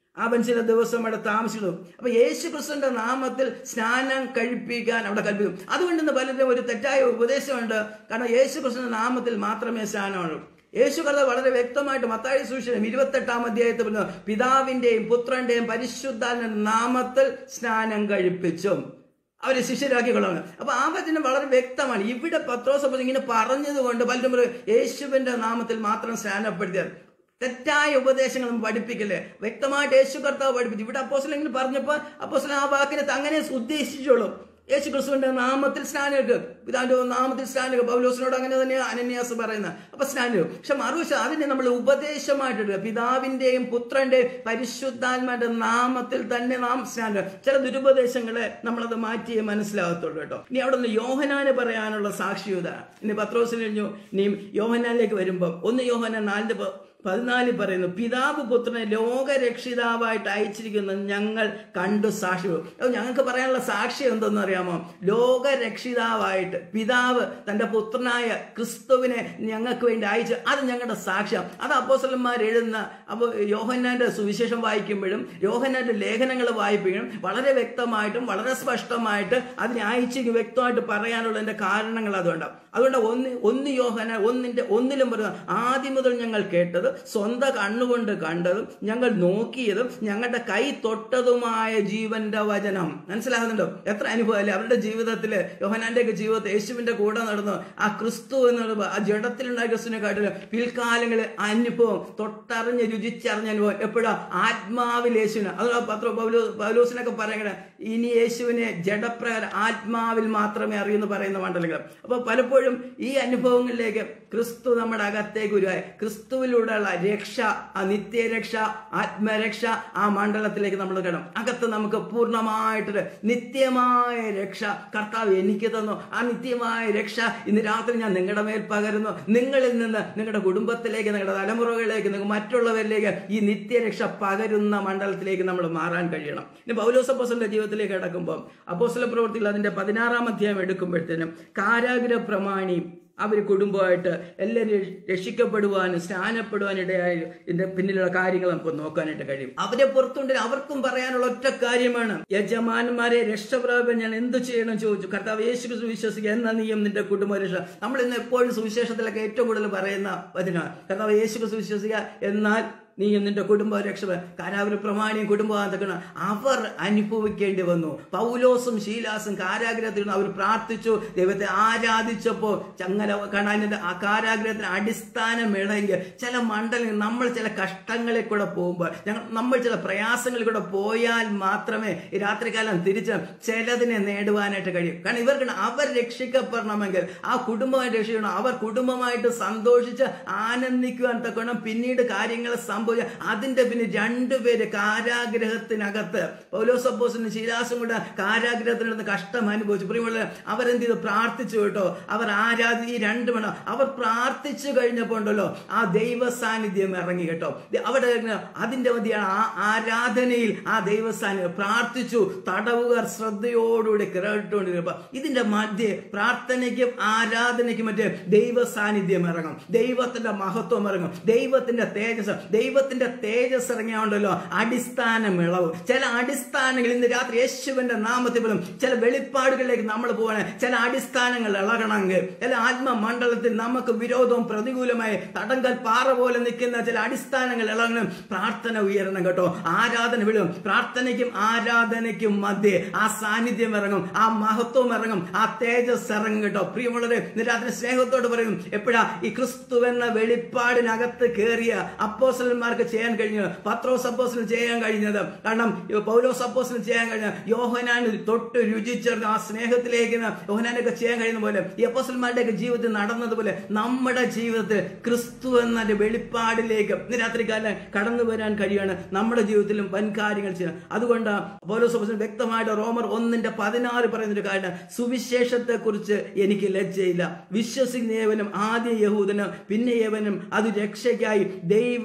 അവൻ ചില ദിവസം അവിടെ താമസിക്കുന്നു അപ്പൊ യേശു ക്രിസ്തുവിന്റെ നാമത്തിൽ സ്നാനം കഴിപ്പിക്കാൻ അവിടെ കൽപ്പിക്കും അതുകൊണ്ട് ഇന്ന് പലരും ഒരു തെറ്റായ ഉപദേശമുണ്ട് കാരണം യേശു ക്രിസ്തുവിന്റെ നാമത്തിൽ മാത്രമേ സ്നാനമുള്ളൂ യേശു കഥ വളരെ വ്യക്തമായിട്ട് മത്തായി സൂക്ഷിച്ചും ഇരുപത്തെട്ടാം അധ്യായത്തിൽ പറഞ്ഞു പിതാവിന്റെയും പുത്രന്റെയും പരിശുദ്ധാത്മ നാമത്തിൽ സ്നാനം കഴിപ്പിച്ചും അവരെ ശിഷ്യരാക്കിക്കൊള്ളാണ് അപ്പൊ ആ വചനം വളരെ വ്യക്തമാണ് ഇവിടെ പത്രോസ് ഇങ്ങനെ പറഞ്ഞതുകൊണ്ട് പലരും പറയും, യേശുവിന്റെ നാമത്തിൽ മാത്രം സ്നാനപ്പെടുത്തിയത് തെറ്റായ ഉപദേശങ്ങൾ നമ്മൾ പഠിപ്പിക്കല്ലേ വ്യക്തമായിട്ട് യേശു കർത്താവ് പഠിപ്പിച്ചു ഇവിടെ അപ്പോസ്തലൻ പറഞ്ഞപ്പോൾ അപ്പോസ്തലൻ ആ വാക്കിനെ അങ്ങനെ ഉദ്ദേശിച്ചോളൂ യേശു ക്രിസ്തുവിന്റെ നാമത്തിൽ സ്നാനക്ക് പിതാന്റെ നാമത്തിൽ സ്നാനക്ക് പൗലോസിനോട് അങ്ങനെ തന്നെയാണ് അനന്യാസ് പറയുന്നത് അപ്പൊ സ്നാനം പക്ഷെ മറുവശം അതിനെ നമ്മൾ ഉപദേശമായിട്ട് പിതാവിന്റെയും പുത്രന്റെയും പരിശുദ്ധാത്മാന്റെ നാമത്തിൽ തന്നെ നാം സ്നാനം ചില ദുരുപദേശങ്ങളെ നമ്മളത് മാറ്റിയേ മനസ്സിലാകത്തുള്ളൂ കേട്ടോ ഇനി അവിടെ നിന്ന് യോഹനാന് പറയാനുള്ള സാക്ഷിയുത ഇനി പത്രോസിന് കഴിഞ്ഞു ഇനി യോഹനാനിലേക്ക് വരുമ്പോൾ ഒന്ന് യോഹനാൻ നാലിന്റെ പ- പതിനാലിൽ പറയുന്നു പിതാവ് പുത്രനെ ലോകരക്ഷിതാവായിട്ട് അയച്ചിരിക്കുന്നത് ഞങ്ങൾ കണ്ടു സാക്ഷി അത് ഞങ്ങൾക്ക് പറയാനുള്ള സാക്ഷി എന്തെന്ന് അറിയാമോ ലോകരക്ഷിതാവായിട്ട് പിതാവ് തന്റെ പുത്രനായ ക്രിസ്തുവിനെ ഞങ്ങൾക്ക് വേണ്ടി അയച്ചു അത് ഞങ്ങളുടെ സാക്ഷ്യം അത് അപ്പോസലന്മാർ എഴുതുന്ന അപ്പോൾ യോഹന്നാന്റെ സുവിശേഷം വായിക്കുമ്പോഴും യോഹന്നാന്റെ ലേഖനങ്ങൾ വായിക്കുമ്പോഴും വളരെ വ്യക്തമായിട്ടും വളരെ സ്പഷ്ടമായിട്ട് അതിനെ അയച്ചു വ്യക്തമായിട്ട് പറയാനുള്ളതിന്റെ കാരണങ്ങൾ അതുകൊണ്ടാണ് അതുകൊണ്ട് ഒന്ന് ഒന്ന് യോഹന ഒന്നിന്റെ ഒന്നിലും പറയുന്നത് ആദ്യം മുതൽ ഞങ്ങൾ കേട്ടത് സ്വന്തം കണ്ണുകൊണ്ട് കണ്ടതും ഞങ്ങൾ നോക്കിയതും ഞങ്ങളുടെ കൈ തൊട്ടതുമായ ജീവന്റെ വചനം മനസ്സിലാകുന്നുണ്ടോ എത്ര അനുഭവം അല്ലേ അവരുടെ ജീവിതത്തില് യോഹനാന്റെ ഒക്കെ ജീവിതത്തിൽ യേശുവിന്റെ കൂടെ നടന്നു ആ ക്രിസ്തു എന്ന് പറയുമ്പോൾ ആ ജഡത്തിലുണ്ടായ ക്രിസ്തുവിനെ കാട്ടിലും പിൽക്കാലങ്ങളിൽ അനുഭവം തൊട്ടറിഞ്ഞ് രുചിച്ചറിഞ്ഞ അനുഭവം എപ്പോഴാ ആത്മാവിൽ യേശുവിന് അത് പത്ര പൗലോ പൗലോസിനൊക്കെ പറയണേ ഇനി യേശുവിനെ ജഡപ്രകാരം ആത്മാവിൽ മാത്രമേ അറിയൂ എന്ന് പറയുന്ന മണ്ഡലങ്ങൾ അപ്പൊ പലപ്പോഴും ഈ അനുഭവങ്ങളിലേക്ക് ക്രിസ്തു നമ്മുടെ അകത്തേക്ക് വരുവായി ക്രിസ്തുവിലൂടെയുള്ള രക്ഷ ആ നിത്യരക്ഷ ആത്മരക്ഷ ആ മണ്ഡലത്തിലേക്ക് നമ്മൾ കിടം അകത്ത് നമുക്ക് പൂർണ്ണമായിട്ടൊരു നിത്യമായ രക്ഷ കർത്താവ് എനിക്ക് തന്നു ആ നിത്യമായ രക്ഷ ഇന്ന് രാത്രി ഞാൻ നിങ്ങളുടെ മേൽ പകരുന്നു നിങ്ങളിൽ നിന്ന് നിങ്ങളുടെ കുടുംബത്തിലേക്ക് നിങ്ങളുടെ തലമുറകളിലേക്ക് നിങ്ങൾ മറ്റുള്ളവരിലേക്ക് ഈ നിത്യരക്ഷ പകരുന്ന മണ്ഡലത്തിലേക്ക് നമ്മൾ മാറാൻ കഴിയണം ഇനി പൗലോസ് അപ്പോസലിന്റെ ജീവിതത്തിലേക്ക് കിടക്കുമ്പോൾ അപ്പോസല പ്രവൃത്തികൾ അതിന്റെ പതിനാറാം അധ്യായം എടുക്കുമ്പോഴത്തേനും കാരാഗ്രഹ പ്രമാണി അവർ കുടുംബമായിട്ട് എല്ലാവരും രക്ഷിക്കപ്പെടുവാനും സ്നാനപ്പെടുവാനും ഇടയായി ഇതിന്റെ പിന്നിലുള്ള കാര്യങ്ങൾ നമുക്ക് നോക്കാനായിട്ട് കഴിയും അവരെ പുറത്തുണ്ട് അവർക്കും പറയാനുള്ള ഒറ്റ കാര്യമാണ് യജമാനന്മാരെ രക്ഷപ്രാപൻ ഞാൻ എന്ത് ചെയ്യണം എന്ന് ചോദിച്ചു കർത്താവ് യേശു ക്രിസ്തു വിശ്വസിക്കുക എന്ന നീയും നിന്റെ കുടുംബ രക്ഷ നമ്മൾ ഇന്ന് എപ്പോഴും സുവിശേഷത്തിലൊക്കെ ഏറ്റവും കൂടുതൽ പറയുന്ന വചനമാണ് കർത്താവ് യേശു ക്രിസ്തു വിശ്വസിക്കുക എന്നാൽ നീയും നിന്റെ കുടുംബ രക്ഷ കാരാവര പ്രമാണിയും കുടുംബാന്തക്കണം അവർ അനുഭവിക്കേണ്ടി വന്നു പൗലോസും ശീലാസും കാരാഗ്രഹത്തിൽ നിന്ന് അവർ പ്രാർത്ഥിച്ചു ദൈവത്തെ ആരാധിച്ചപ്പോൾ ചങ്ങല കാണാനിന്റെ ആ കാരാഗ്രഹത്തിന് അടിസ്ഥാനം ഇളയെങ്കിൽ ചില മണ്ഡലങ്ങൾ നമ്മൾ ചില കഷ്ടങ്ങളിൽ കൂടെ പോകുമ്പോൾ ഞങ്ങൾ നമ്മൾ ചില പ്രയാസങ്ങളിൽ കൂടെ പോയാൽ മാത്രമേ ഈ രാത്രികാലം തിരിച്ച് ചിലതിനെ നേടുവാനായിട്ട് കഴിയും കാരണം ഇവർക്ക് അവർ രക്ഷിക്കപ്പെടണമെങ്കിൽ ആ കുടുംബമായി രക്ഷിക്കണം അവർ കുടുംബമായിട്ട് സന്തോഷിച്ച് ആനന്ദിക്കുവാൻ തക്കണം പിന്നീട് കാര്യങ്ങൾ സംഭവിച്ച അതിന്റെ പിന്നെ രണ്ടുപേര് കാരാഗ്രഹത്തിനകത്ത് പൗലോസപ്പോസിന് ശീലാസും കൂടെ കാരാഗ്രഹത്തിനകത്ത് കഷ്ടം അനുഭവിച്ചു പ്രിയമുള്ള അവരെന്ത് ചെയ്തു പ്രാർത്ഥിച്ചു കേട്ടോ അവർ ആരാധി ഈ രണ്ട് മണം അവർ പ്രാർത്ഥിച്ചു കഴിഞ്ഞപ്പോൾ ഉണ്ടല്ലോ ആ ദൈവ സാന്നിധ്യം ഇറങ്ങി കേട്ടോ ദേ- അവിടെ ഇങ്ങനെ അതിന്റെ മധ്യയാണ് ആ ആരാധനയിൽ ആ ദൈവ സാന്നിധ്യം പ്രാർത്ഥിച്ചു തടവുകാർ ശ്രദ്ധയോടുകൂടി കേട്ടുകൊണ്ടിരുന്നപ്പോ ഇതിന്റെ മധ്യേ പ്രാർത്ഥനയ്ക്കും ആരാധനയ്ക്കും മറ്റേ ദൈവ സാന്നിധ്യം ഇറങ്ങും ദൈവത്തിന്റെ മഹത്വം ഇറങ്ങും ദൈവത്തിന്റെ തേജസ് ദൈവത്തിന്റെ തേജസ് ഇറങ്ങിയുണ്ടല്ലോ അടിസ്ഥാന ഇളവ് ചില അടിസ്ഥാനങ്ങൾ ഇന്ന് രാത്രി യേശുവിന്റെ നാമത്തിൽ പോലും ചില വെളിപ്പാടുകളിലേക്ക് നമ്മൾ പോകണേ ചില അടിസ്ഥാനങ്ങൾ ഇളകണമെങ്കിൽ ചില ആത്മമണ്ഡലത്തിൽ നമുക്ക് വിരോധവും പ്രതികൂലമായി തടങ്കൽ പാറ പോലെ നിൽക്കുന്ന ചില അടിസ്ഥാനങ്ങൾ ഇളകണം പ്രാർത്ഥന ഉയരണം കേട്ടോ ആരാധന വിടും പ്രാർത്ഥനയ്ക്കും ആരാധനയ്ക്കും മധ്യേ ആ സാന്നിധ്യം ഇറങ്ങും ആ മഹത്വം ഇറങ്ങും ആ തേജസ് ഇറങ്ങും കേട്ടോ പ്രിയമുള്ളവരെ ഇന്ന് രാത്രി സ്നേഹത്തോട് പറയും എപ്പോഴാ ഈ ക്രിസ്തു എന്ന വെളിപ്പാടിനകത്ത് കയറിയ അപ്പോസലന്മാർക്ക് ചെയ്യാൻ കഴിഞ്ഞത് പത്രോസ് അപ്പോസലിന് ചെയ്യാൻ കഴിഞ്ഞത് കാരണം പൗലോസ് അപ്പോസലിന് ചെയ്യാൻ കഴിഞ്ഞത് യോഹനാൻ തൊട്ട് രുചിച്ചേർന്ന് ആ സ്നേഹത്തിലേക്ക് യോഹനാനൊക്കെ ചെയ്യാൻ കഴിയുന്ന പോലെ ഈ അപ്പോസലന്മാരുടെയൊക്കെ ജീവിതത്തിൽ നടന്നതുപോലെ നമ്മുടെ ജീവിതത്തിൽ ക്രിസ്തു എന്ന വെളിപ്പാടിലേക്ക് ഇന്ന് രാത്രികാലം കടന്നു വരാൻ കഴിയാണ് നമ്മുടെ ജീവിതത്തിലും വൻ കാര്യങ്ങൾ ചെയ്യാൻ അതുകൊണ്ട് പൗലോസ് അപ്പോസ്തലൻ വ്യക്തമായിട്ട് റോമർ ഒന്നിന്റെ പതിനാറ് പറയുന്ന ഒരു കാര്യം സുവിശേഷത്തെ കുറിച്ച് എനിക്ക് ലജ്ജയില്ല വിശ്വസിക്കുന്ന ഏവനും ആദ്യ യഹൂദന് പിന്നെ ഏവനും അത് രക്ഷയ്ക്കായി ദൈവശക്തി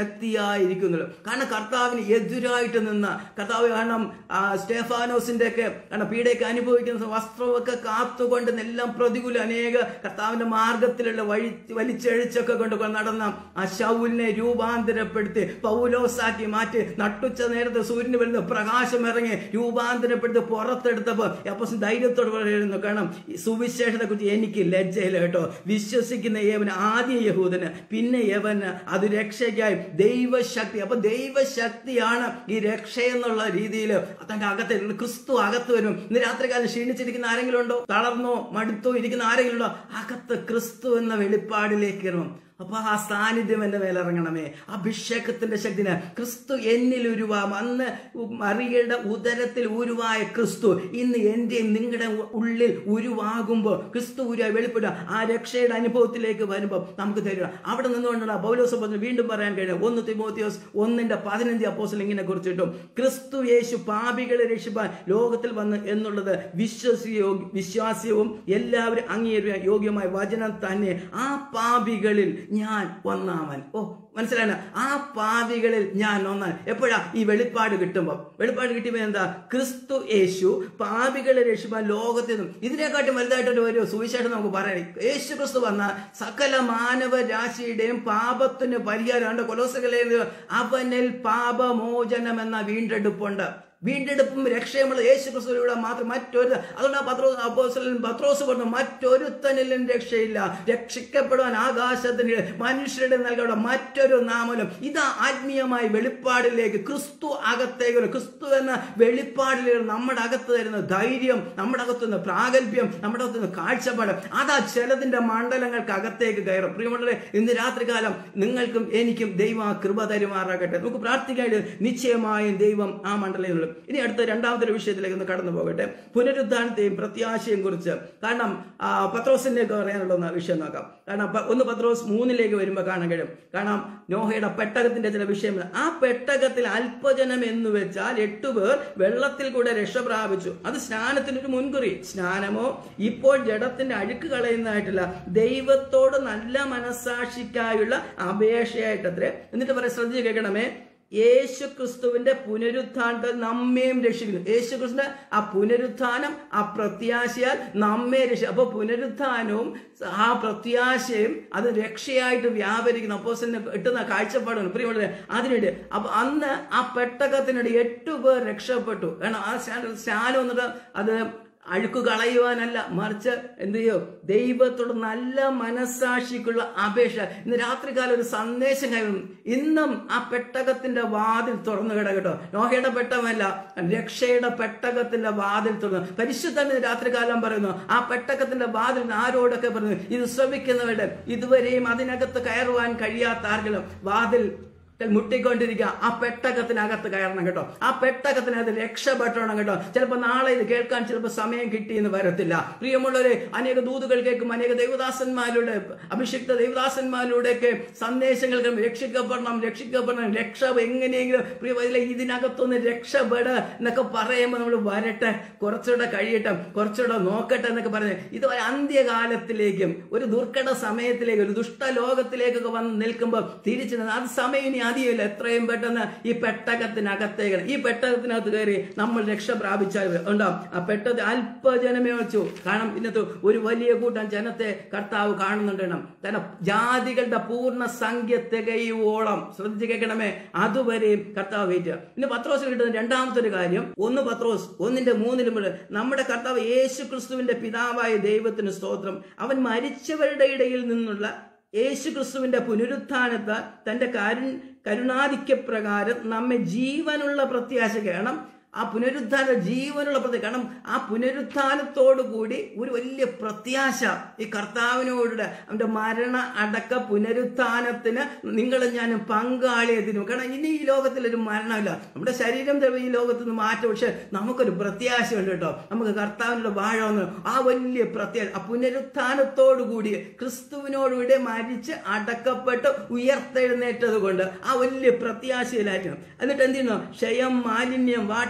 ശക്തിയായിരിക്കുന്നു കാരണം കർത്താവിന് എതിരായിട്ട് നിന്ന കർത്താവ് കാരണം ആ, സ്റ്റെഫാനോസിന്റെ ഒക്കെ കാരണം പീഡയൊക്കെ അനുഭവിക്കുന്ന വസ്ത്രമൊക്കെ കാത്തുകൊണ്ട് എല്ലാം പ്രതികൂല അനേക കർത്താവിന്റെ മാർഗത്തിലുള്ള വഴി വലിച്ചഴിച്ചൊക്കെ കൊണ്ട് നടന്ന ആ ശൗലിനെ രൂപാന്തരപ്പെടുത്തി പൗലോസാക്കി മാറ്റി നട്ടുച്ച നേരത്തെ സൂര്യന് വരുന്ന പ്രകാശം ഇറങ്ങി രൂപാന്തരപ്പെടുത്തി പുറത്തെടുത്തപ്പോ അപ്പൊ ധൈര്യത്തോട് പറയുന്നു കാരണം ഈ സുവിശേഷത്തെ കുറിച്ച് എനിക്ക് ലജ്ജയില്ല കേട്ടോ വിശ്വസിക്കുന്ന ഏവന് ആദ്യം യഹൂദന് പിന്നെ യവന് അത് രക്ഷയ്ക്കായി ദൈവശക്തി അപ്പൊ ദൈവശക്തിയാണ് ഈ രക്ഷ എന്നുള്ള രീതിയിൽ തന്റെ അകത്ത് ഇരുന്ന് ക്രിസ്തു അകത്ത് വരും ഇന്ന് രാത്രികാലം ക്ഷീണിച്ചിരിക്കുന്ന ആരെങ്കിലും ഉണ്ടോ തളർന്നോ മടുത്തോ ഇരിക്കുന്ന ആരെങ്കിലും ഉണ്ടോ അകത്ത് ക്രിസ്തു എന്ന വെളിപ്പാടിലേക്ക് ഇറങ്ങും അപ്പൊ ആ സാന്നിധ്യം എന്റെ മേലിറങ്ങണമേ അഭിഷേകത്തിന്റെ ശക്തിന് ക്രിസ്തു എന്നിൽ ഉരുവാം അന്ന് മറിയയുടെ ഉദരത്തിൽ ഉരുവായ ക്രിസ്തു ഇന്ന് എന്റെയും നിങ്ങളുടെ ഉള്ളിൽ ഉരുവാകുമ്പോൾ ക്രിസ്തു ഉരുവായി വെളിപ്പെടുക ആ രക്ഷയുടെ അനുഭവത്തിലേക്ക് വരുമ്പോൾ നമുക്ക് തരിക അവിടെ നിന്നുകൊണ്ടാണ് പൗലോസ് പറഞ്ഞു വീണ്ടും പറയാൻ കഴിയും ഒന്ന് തിമോത്തിയോസ് ഒന്നിന്റെ പതിനഞ്ച് അപ്പോസൽ ഇങ്ങനെ കുറിച്ചിട്ടും ക്രിസ്തു യേശു പാപികളെ രക്ഷിപ്പാൻ ലോകത്തിൽ വന്ന് എന്നുള്ളത് വിശ്വസിയോ വിശ്വാസ്യവും എല്ലാവരും അംഗീകരിക്കാൻ യോഗ്യമായ വചനം തന്നെ ആ പാപികളിൽ ഞാൻ ഒന്നാമൻ ഓ മനസ്സിലാണ് ആ പാപികളിൽ ഞാൻ ഒന്നാൻ എപ്പോഴാ ഈ വെളിപ്പാട് കിട്ടുമ്പോൾ വെളിപ്പാട് കിട്ടിയപ്പോൾ എന്താ ക്രിസ്തു യേശു പാപികളെ രക്ഷിപ്പാൻ ലോകത്തിൽ നിന്നും ഇതിനെക്കാട്ടും വലുതായിട്ടൊരു ഒരു സുവിശേഷം നമുക്ക് പറയാം യേശു ക്രിസ്തു വന്ന സകല മാനവ രാശിയുടെയും പാപത്തിന് പരിഹാരമുണ്ട് കൊലോസകളെ അവനിൽ പാപമോചനം എന്ന വീണ്ടെടുപ്പുണ്ട് വീണ്ടെടുപ്പും രക്ഷയുമുള്ള യേശു ക്രിസ്തുവിലൂടെ മാത്രം മറ്റൊരു അതുകൊണ്ട് ആ പത്രോ അപ്പോസ്തലൻ പത്രോസ് പറഞ്ഞു മറ്റൊരുത്തനിലും രക്ഷയില്ല രക്ഷിക്കപ്പെടുവാൻ ആകാശത്തിന് മനുഷ്യരുടെ നൽകേണ്ട മറ്റൊരു നാമലും ഇതാ ആത്മീയമായ വെളിപ്പാടിലേക്ക് ക്രിസ്തു അകത്തേക്ക് വരും. ക്രിസ്തു എന്ന വെളിപ്പാടിലേക്ക് നമ്മുടെ അകത്ത് തരുന്ന ധൈര്യം നമ്മുടെ അകത്ത് നിന്ന് പ്രാഗൽഭ്യം നമ്മുടെ അകത്ത് നിന്ന് കാഴ്ചപ്പാട് അതാ ചിലതിന്റെ മണ്ഡലങ്ങൾക്ക് അകത്തേക്ക് കയറും പ്രിയമുള്ളവരെ ഇന്ന് രാത്രികാലം നിങ്ങൾക്കും എനിക്കും ദൈവം ആ കൃപ തരുമാറാകട്ടെ നമുക്ക് പ്രാർത്ഥിക്കാനായിട്ട് നിശ്ചയമായും ദൈവം ആ മണ്ഡലങ്ങളിൽ ഇനി അടുത്ത രണ്ടാമത്തെ വിഷയത്തിലേക്ക് ഒന്ന് കടന്നു പോകട്ടെ പുനരുദ്ധാനത്തെയും പ്രത്യാശയും കുറിച്ച് കാരണം ആ, പത്രോസിന്റെ ഒക്കെ പറയാനുള്ള ഒന്ന് വിഷയം നോക്കാം കാരണം പ- ഒന്ന് പത്രോസ് മൂന്നിലേക്ക് വരുമ്പോൾ കാണാൻ കഴിയും കാരണം നോഹയുടെ പെട്ടകത്തിന്റെ ചില വിഷയങ്ങൾ ആ പെട്ടകത്തിൽ അല്പജനം എന്ന് വെച്ചാൽ എട്ടുപേർ വെള്ളത്തിൽ കൂടെ രക്ഷ പ്രാപിച്ചു അത് സ്നാനത്തിന് ഒരു മുൻകുറി സ്നാനമോ ഇപ്പോൾ ജഡത്തിന്റെ അഴുക്ക് കളയുന്നതായിട്ടില്ല ദൈവത്തോട് നല്ല മനസാക്ഷിക്കായുള്ള അപേക്ഷയായിട്ടത്രേ എന്നിട്ട് പറയാം ശ്രദ്ധിച്ച് കേൾക്കണമേ യേശു ക്രിസ്തുവിന്റെ പുനരുത്ഥാനത്തിൽ നമ്മയും രക്ഷിക്കുന്നു യേശു ക്രിസ്തുവിന്റെ ആ പുനരുത്ഥാനം ആ പ്രത്യാശയാൽ നമ്മെ രക്ഷ അപ്പൊ പുനരുത്ഥാനവും ആ പ്രത്യാശയും അത് രക്ഷയായിട്ട് വ്യാപരിക്കുന്നു അപ്പോസിന് കിട്ടുന്ന കാഴ്ചപ്പാടാണ് പ്രിയമുള്ളത് അതിനിടെ അപ്പൊ അന്ന് ആ പെട്ടകത്തിനിടെ എട്ടു പേർ രക്ഷപ്പെട്ടു കാരണം ആ സ്നാനം സ്നാനം എന്നിട്ട് അത് അഴുക്ക് കളയുവാനല്ല മറിച്ച് എന്ത് ചെയ്യോ ദൈവത്തോട് നല്ല മനസാക്ഷിക്കുള്ള അപേക്ഷ ഇന്ന് രാത്രികാലം ഒരു സന്ദേശം കൈവന്നു ഇന്നും ആ പെട്ടകത്തിന്റെ വാതിൽ തുറന്നു കിടക്കട്ടോ നോഹയുടെ പെട്ടകമല്ല രക്ഷയുടെ പെട്ടകത്തിന്റെ വാതിൽ തുറന്നു പരിശുദ്ധൻ രാത്രികാലം പറയുന്നു ആ പെട്ടകത്തിന്റെ വാതിൽ ആരോടൊക്കെ പറഞ്ഞു ഇത് ശ്രമിക്കുന്നവരുടെ ഇതുവരെയും അതിനകത്ത് കയറുവാൻ കഴിയാത്ത ആർക്കെങ്കിലും വാതിൽ മുട്ടിക്കൊണ്ടിരിക്കുക ആ പെട്ടകത്തിനകത്ത് കയറണം കേട്ടോ ആ പെട്ടകത്തിനകത്ത് രക്ഷപ്പെട്ടണം കേട്ടോ ചിലപ്പോൾ നാളെ ഇത് കേൾക്കാൻ ചിലപ്പോൾ സമയം കിട്ടിയെന്ന് വരത്തില്ല പ്രിയമുള്ളവരെ അനേക ദൂതുകൾ കേൾക്കും അനേക ദൈവദാസന്മാരുടെ അഭിഷിക്ത ദൈവദാസന്മാരുടെയൊക്കെ സന്ദേശങ്ങൾ കേൾക്കും. രക്ഷിക്കപ്പെടണം രക്ഷിക്കപ്പെടണം രക്ഷ എങ്ങനെയെങ്കിലും പ്രിയ ഇതിലെ ഇതിനകത്തൊന്ന് രക്ഷപ്പെട എന്നൊക്കെ പറയുമ്പോൾ നമ്മൾ വരട്ടെ കുറച്ചുകൂടെ കഴിയട്ടെ കുറച്ചുകൂടെ നോക്കട്ടെ എന്നൊക്കെ പറഞ്ഞ് ഇത് ഒരു അന്ത്യകാലത്തിലേക്കും ഒരു ദുർഘട സമയത്തിലേക്കും ഒരു ദുഷ്ടലോകത്തിലേക്കൊക്കെ വന്ന് നിൽക്കുമ്പോൾ തിരിച്ചു നിന്ന് അത് സമയം ഇനി അധികമില്ല എത്രയും പെട്ടെന്ന് ഈ പെട്ടകത്തിനകത്തേക്ക് ഈ പെട്ടകത്തിനകത്ത് കയറി നമ്മൾ രക്ഷ പ്രാപിച്ചാൽ ഉണ്ടാവും ആ പെട്ടത് അല്പജനമേ വെച്ചു കാരണം ഇന്നത്തെ ഒരു വലിയ കൂട്ടം ജനത്തെ കർത്താവ് കാണുന്നുണ്ടെണ്ണം തന്നെ ജാതികളുടെ പൂർണ്ണ സംഖ്യ തികയുവോളം ശ്രദ്ധിച്ച് കേൾക്കണമേ അതുവരെയും കർത്താവ് വെയിറ്റ് ഇന്ന് പത്രോസിൽ കിട്ടുന്ന രണ്ടാമത്തെ ഒരു കാര്യം ഒന്ന് പത്രോസ് ഒന്നിന്റെ മൂന്നിലും മുതൽ നമ്മുടെ കർത്താവ് യേശു ക്രിസ്തുവിന്റെ പിതാവായ ദൈവത്തിന് സ്തോത്രം അവൻ മരിച്ചവരുടെ ഇടയിൽ നിന്നുള്ള യേശു ക്രിസ്തുവിന്റെ പുനരുത്ഥാനത്താൽ തന്റെ കരു കരുണാധിക്യപ്രകാരം നമ്മെ ജീവനുള്ള പ്രത്യാശ കാരണം ആ പുനരുത്ഥാന ജീവനുള്ള പ്രത്യാശ കാരണം ആ പുനരുത്ഥാനത്തോടു കൂടി ഒരു വലിയ പ്രത്യാശ ഈ കർത്താവിനോട് അവന്റെ മരണ അടക്ക പുനരുത്ഥാനത്തിന് നിങ്ങൾ ഞാൻ പങ്കാളിയതിനും കാരണം ഇനി ഈ ലോകത്തിൽ ഒരു മരണമില്ല നമ്മുടെ ശരീരം ചിലപ്പോൾ ഈ ലോകത്ത് നിന്ന് മാറ്റും പക്ഷെ നമുക്കൊരു പ്രത്യാശയുണ്ട് കേട്ടോ നമുക്ക് കർത്താവിനോട് വാഴാവുന്ന ആ വലിയ പ്രത്യാശ ആ പുനരുത്ഥാനത്തോടു കൂടി ക്രിസ്തുവിനോടുകൂടെ മരിച്ച് അടക്കപ്പെട്ട് ഉയർത്തെഴുന്നേറ്റത് കൊണ്ട് ആ വലിയ പ്രത്യാശയിലായിരുന്നു എന്നിട്ട് എന്ത് ചെയ്യുന്നു ക്ഷയം മാലിന്യം വാട്ട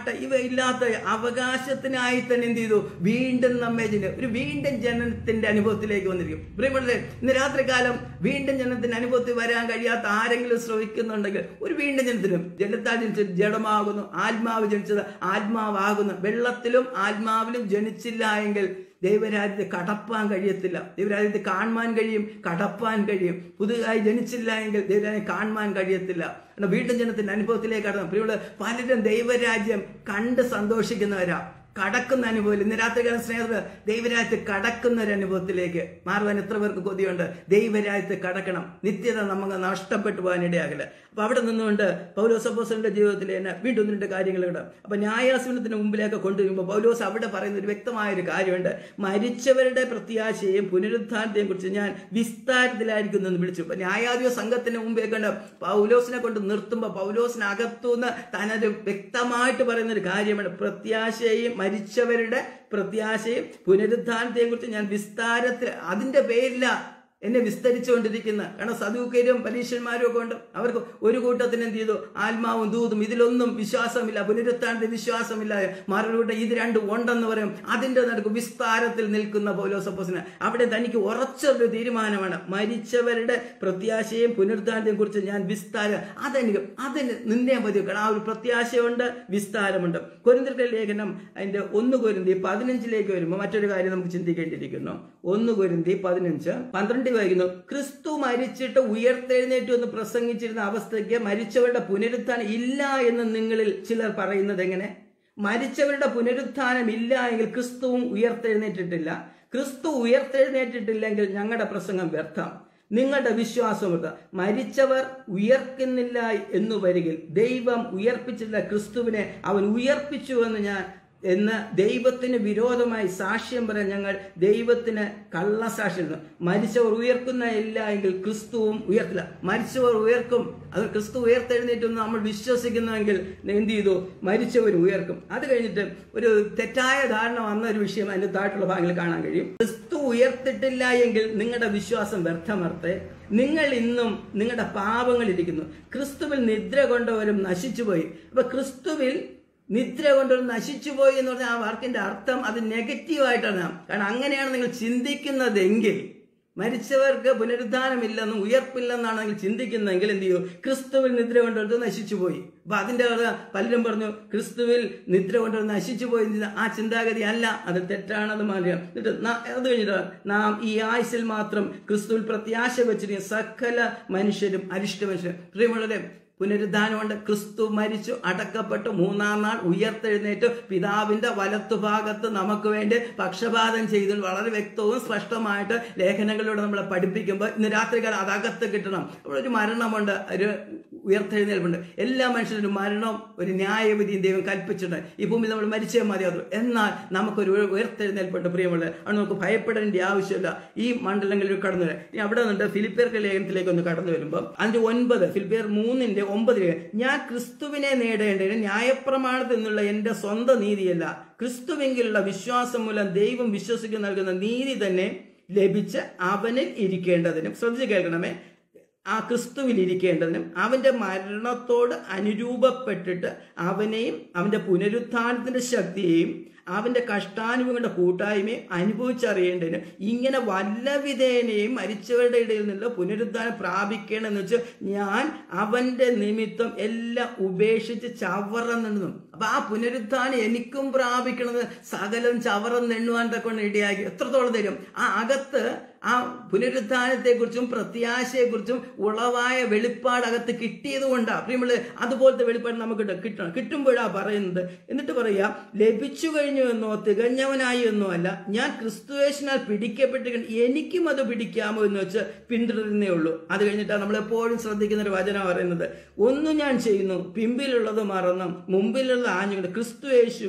ഇവയില്ലാത്ത അവകാശത്തിനായി തന്നെ എന്ത് ചെയ്തു വീണ്ടും നമ്മെ ജന ഒരു വീണ്ടും ജനനത്തിന്റെ അനുഭവത്തിലേക്ക് വന്നിരിക്കും പ്രിയമുള്ളവരെ ഇന്ന് രാത്രി കാലം വീണ്ടും ജനനത്തിന്റെ അനുഭവത്തിൽ വരാൻ കഴിയാത്ത ആരെങ്കിലും ശ്രമിക്കുന്നുണ്ടെങ്കിൽ ഒരു വീണ്ടും ജനത്തിനും ജലത്താൽ ജനിച്ചത് ജഡമാകുന്നു ആത്മാവ് ജനിച്ചത് ആത്മാവാകുന്നു വെള്ളത്തിലും ആത്മാവിലും ജനിച്ചില്ല എങ്കിൽ ദൈവരാജ്യത്തെ കടപ്പാൻ കഴിയത്തില്ല ദൈവരാജ്യത്തെ കാണുവാൻ കഴിയും കടപ്പാൻ കഴിയും പുതുതായി ജനിച്ചില്ല എങ്കിൽ ദൈവരാജ്യം കാണുവാൻ കഴിയത്തില്ല എന്നാൽ വീണ്ടും ജനത്തിന്റെ അനുഭവത്തിലേക്ക് കടന്നു പ്രിയുള്ള പലരും ദൈവരാജ്യം കണ്ട് സന്തോഷിക്കുന്നവരാ കടക്കുന്ന അനുഭവം ഇന്ന് രാത്രികാലം സ്നേഹിതർ ദൈവരാജ്യത്ത് കടക്കുന്ന ഒരു അനുഭവത്തിലേക്ക് മാറുവാൻ എത്ര പേർക്ക് കൊതിയുണ്ട് ദൈവരാജ്യത്ത് കടക്കണം നിത്യത നമുക്ക് നഷ്ടപ്പെട്ടു പോകാൻ ഇടയാകില്ല അപ്പൊ അവിടെ നിന്നുകൊണ്ട് പൗലോസ് അപ്പോസലിന്റെ ജീവിതത്തിൽ തന്നെ വീണ്ടും ഒന്ന് രണ്ട് കാര്യങ്ങളുണ്ട് അപ്പൊ ന്യായാസനത്തിന് മുമ്പിലേക്ക് കൊണ്ടുവരുമ്പോൾ പൗലോസ് അവിടെ പറയുന്ന ഒരു വ്യക്തമായ ഒരു കാര്യമുണ്ട് മരിച്ചവരുടെ പ്രത്യാശയും പുനരുദ്ധാനത്തെയും കുറിച്ച് ഞാൻ വിസ്താരത്തിലായിരിക്കുന്നു എന്ന് വിളിച്ചു അപ്പൊ ന്യായാധിപ സംഘത്തിന് മുമ്പേ കണ്ട് പൗലോസിനെ കൊണ്ട് നിർത്തുമ്പോൾ പൗലോസിനകത്തുനിന്ന് താനൊരു വ്യക്തമായിട്ട് പറയുന്ന ഒരു കാര്യമാണ് പ്രത്യാശയും മരിച്ചവരുടെ പ്രത്യാശയും പുനരുദ്ധാനത്തെയും കുറിച്ച് ഞാൻ വിസ്താരത്തിൽ അതിന്റെ പേരില എന്നെ വിസ്തരിച്ചുകൊണ്ടിരിക്കുന്ന കാരണം സദൂക്കരും പരീക്ഷന്മാരും ഒക്കെ ഉണ്ട് അവർക്ക് ഒരു കൂട്ടത്തിന് എന്ത് ചെയ്തു ആത്മാവും ദൂതും ഇതിലൊന്നും വിശ്വാസമില്ല പുനരുത്ഥാനത്തിൽ വിശ്വാസമില്ല മറുകൂട്ടം ഇത് രണ്ടും ഉണ്ടെന്ന് പറയും അതിന്റെ നടുക്ക് വിസ്താരത്തിൽ നിൽക്കുന്ന പൗലോസപ്പോസിന് അവിടെ തനിക്ക് ഉറച്ചൊരു തീരുമാനമാണ് മരിച്ചവരുടെ പ്രത്യാശയും പുനരുദ്ധാനത്തെയും കുറിച്ച് ഞാൻ വിസ്താരം അതെനിക്ക് അതിന് നിന്നേ മതി കാരണം ആ ഒരു പ്രത്യാശയുണ്ട് വിസ്താരമുണ്ട് കൊരിന്തിരുടെ ലേഖനം അതിന്റെ ഒന്ന് കൊരിന്തി പതിനഞ്ചിലേക്ക് വരുമ്പോൾ മറ്റൊരു കാര്യം നമുക്ക് ചിന്തിക്കേണ്ടിയിരിക്കുന്നു ഒന്ന് കൊരിന്തി പതിനഞ്ച് പന്ത്രണ്ട് വായിക്കുന്നു ക്രിസ്തു മരിച്ചിട്ട് ഉയർത്തെഴുന്നേറ്റു എന്ന് പ്രസംഗിച്ചിരുന്ന അവസ്ഥയ്ക്ക് മരിച്ചവരുടെ പുനരുത്ഥാനം ഇല്ല എന്ന് നിങ്ങളിൽ ചിലർ പറയുന്നത് എങ്ങനെ മരിച്ചവരുടെ പുനരുത്ഥാനം ഇല്ല എങ്കിൽ ക്രിസ്തുവും ഉയർത്തെഴുന്നേറ്റിട്ടില്ല ക്രിസ്തു ഉയർത്തെഴുന്നേറ്റിട്ടില്ലെങ്കിൽ ഞങ്ങളുടെ പ്രസംഗം വ്യർത്ഥം നിങ്ങളുടെ വിശ്വാസം വൃഥ. മരിച്ചവർ ഉയർക്കുന്നില്ല എന്നു വരികിൽ ദൈവം ഉയർപ്പിച്ചില്ല ക്രിസ്തുവിനെ അവൻ ഉയർപ്പിച്ചു എന്ന് ഞാൻ എന്ന് ദൈവത്തിന് വിരോധമായി സാക്ഷ്യം പറയാൻ ഞങ്ങൾ ദൈവത്തിന് കള്ളസാക്ഷ്യം തന്നു. മരിച്ചവർ ഉയർക്കുന്ന ഇല്ല എങ്കിൽ ക്രിസ്തുവും ഉയർത്തില്ല മരിച്ചവർ ഉയർക്കും അത് ക്രിസ്തു ഉയർത്തെഴുന്നേറ്റെന്ന് നമ്മൾ വിശ്വസിക്കുന്നുവെങ്കിൽ എന്ത് ചെയ്തു മരിച്ചവർ ഉയർക്കും അത് കഴിഞ്ഞിട്ട് ഒരു തെറ്റായ ധാരണ വന്ന ഒരു വിഷയം അതിന്റെ താഴെയുള്ള ഭാഗങ്ങളിൽ കാണാൻ കഴിയും ക്രിസ്തു ഉയർത്തിട്ടില്ല എങ്കിൽ നിങ്ങളുടെ വിശ്വാസം വ്യർത്ഥമർത്തെ നിങ്ങൾ ഇന്നും നിങ്ങളുടെ പാപങ്ങളിരിക്കുന്നു ക്രിസ്തുവിൽ നിദ്ര കൊണ്ടവരും നശിച്ചുപോയി അപ്പൊ ക്രിസ്തുവിൽ നിദ്ര കൊണ്ടൊരു നശിച്ചുപോയി എന്ന് പറഞ്ഞാൽ ആ വാക്കിന്റെ അർത്ഥം അത് നെഗറ്റീവായിട്ടാണ് കാരണം അങ്ങനെയാണ് നിങ്ങൾ ചിന്തിക്കുന്നതെങ്കിൽ മരിച്ചവർക്ക് പുനരുദ്ധാനമില്ലെന്നും ഉയർപ്പില്ലെന്നാണ് നിങ്ങൾ ചിന്തിക്കുന്നതെങ്കിൽ എന്ത് ചെയ്യൂ ക്രിസ്തുവിൽ നിദ്ര കൊണ്ടൊരു നശിച്ചുപോയി അപ്പൊ അതിന്റെ അർത്ഥം പലരും പറഞ്ഞു ക്രിസ്തുവിൽ നിദ്ര കൊണ്ടൊരു നശിച്ചുപോയി എന്ന് ആ ചിന്താഗതി അല്ല അത് തെറ്റാണെന്ന് മാറിയാം എന്നിട്ട് നാ- അത് കഴിഞ്ഞിട്ട് നാം ഈ ആയുസിൽ മാത്രം ക്രിസ്തുവിൽ പ്രത്യാശ വെച്ചിരിക്കുന്ന സകല മനുഷ്യരും അരിഷ്ട മനുഷ്യരും പ്രിയമുള്ളവരെ പുനരുദ്ധാനമുണ്ട് ക്രിസ്തു മരിച്ചു അടക്കപ്പെട്ടു മൂന്നാം നാൾ ഉയർത്തെഴുന്നേറ്റ് പിതാവിന്റെ വലത്തുഭാഗത്ത് നമുക്ക് വേണ്ടി പക്ഷപാതം ചെയ്തു വളരെ വ്യക്തവും സ്പഷ്ടമായിട്ട് ലേഖനങ്ങളിലൂടെ നമ്മളെ പഠിപ്പിക്കുമ്പോൾ ഇന്ന് രാത്രികാലം അതകത്ത് കിട്ടണം അവിടെ ഒരു മരണമുണ്ട് ഒരു ഉയർത്തെഴുന്നേൽപ്പുണ്ട് എല്ലാ മനുഷ്യരും മരണം ഒരു ന്യായവിധിയും ദൈവം കൽപ്പിച്ചിട്ടുണ്ട് ഈ ഭൂമിയിൽ നമ്മൾ മരിച്ചേ മതിയാകും എന്നാൽ നമുക്കൊരു ഉയർത്തെഴുന്നേൽപ്പുണ്ട് പ്രിയമുള്ള അത് നമുക്ക് ഭയപ്പെടേണ്ട ആവശ്യമില്ല ഈ മണ്ഡലങ്ങളിൽ കടന്നു വരാം ഇനി അവിടെ നിന്നുണ്ട് ഫിലിപ്പിയർക്ക് ലേഖനത്തിലേക്ക് ഒന്ന് കടന്നു വരുമ്പോൾ അതിന്റെ ഒൻപത് ഫിലിപ്പിയർ മൂന്നിന്റെ ഒമ്പതില് ഞാൻ ക്രിസ്തുവിനെ നേടേണ്ടതിന് ന്യായപ്രമാണത്തിൽ നിന്നുള്ള എന്റെ സ്വന്തം നീതിയല്ല ക്രിസ്തുവെങ്കിലുള്ള വിശ്വാസം മൂലം ദൈവം വിശ്വസിക്കുന്ന നൽകുന്ന നീതി തന്നെ ലഭിച്ച് അവനിൽ ഇരിക്കേണ്ടതിനും ശ്രദ്ധിച്ച് കേൾക്കണമേ ആ ക്രിസ്തുവിൽ ഇരിക്കേണ്ടതിനും അവന്റെ മരണത്തോട് അനുരൂപപ്പെട്ടിട്ട് അവനെയും അവന്റെ പുനരുത്ഥാനത്തിന്റെ ശക്തിയെയും അവന്റെ കഷ്ടാനുഭവങ്ങളുടെ കൂട്ടായ്മയും അനുഭവിച്ചറിയേണ്ടതിന് ഇങ്ങനെ വല്ല വിധേനയും മരിച്ചവരുടെ ഇടയിൽ നിന്ന് പുനരുദ്ധാനം പ്രാപിക്കണമെന്ന് വെച്ച് ഞാൻ അവന്റെ നിമിത്തം എല്ലാം ഉപേക്ഷിച്ച് ചവറന്നെണ്ണുന്നു അപ്പൊ ആ പുനരുദ്ധാനം എനിക്കും പ്രാപിക്കണത് സകലം ചവറന്നെണ്ണുവാൻ തക്കൊണ്ട് ഇടയാക്കി എത്രത്തോളം തരും ആ അകത്ത് ആ പുനരുദ്ധാനത്തെക്കുറിച്ചും പ്രത്യാശയെക്കുറിച്ചും ഉളവായ വെളിപ്പാട് അകത്ത് കിട്ടിയത് കൊണ്ടാണ് പ്രിയമുള്ള അതുപോലത്തെ വെളിപ്പാട് നമുക്ക് കിട്ട- കിട്ടണം കിട്ടുമ്പോഴാ പറയുന്നത് എന്നിട്ട് പറയാ ലഭിച്ചു കഴിഞ്ഞു എന്നോ തികഞ്ഞവനായി എന്നോ അല്ല ഞാൻ ക്രിസ്തുവേശനാൽ പിടിക്കപ്പെട്ടിരിക്കുന്നു എനിക്കും അത് പിടിക്കാമോ എന്ന് വെച്ച് പിന്തുടരുന്നേ ഉള്ളൂ അത് കഴിഞ്ഞിട്ടാണ് നമ്മൾ എപ്പോഴും ശ്രദ്ധിക്കുന്ന ഒരു വചനം പറയുന്നത് ഒന്നും ഞാൻ ചെയ്യുന്നു പിമ്പിലുള്ളത് മറന്നും മുമ്പിലുള്ള ആഞ്ഞുകൊണ്ട് ക്രിസ്തു യേശുവിൽ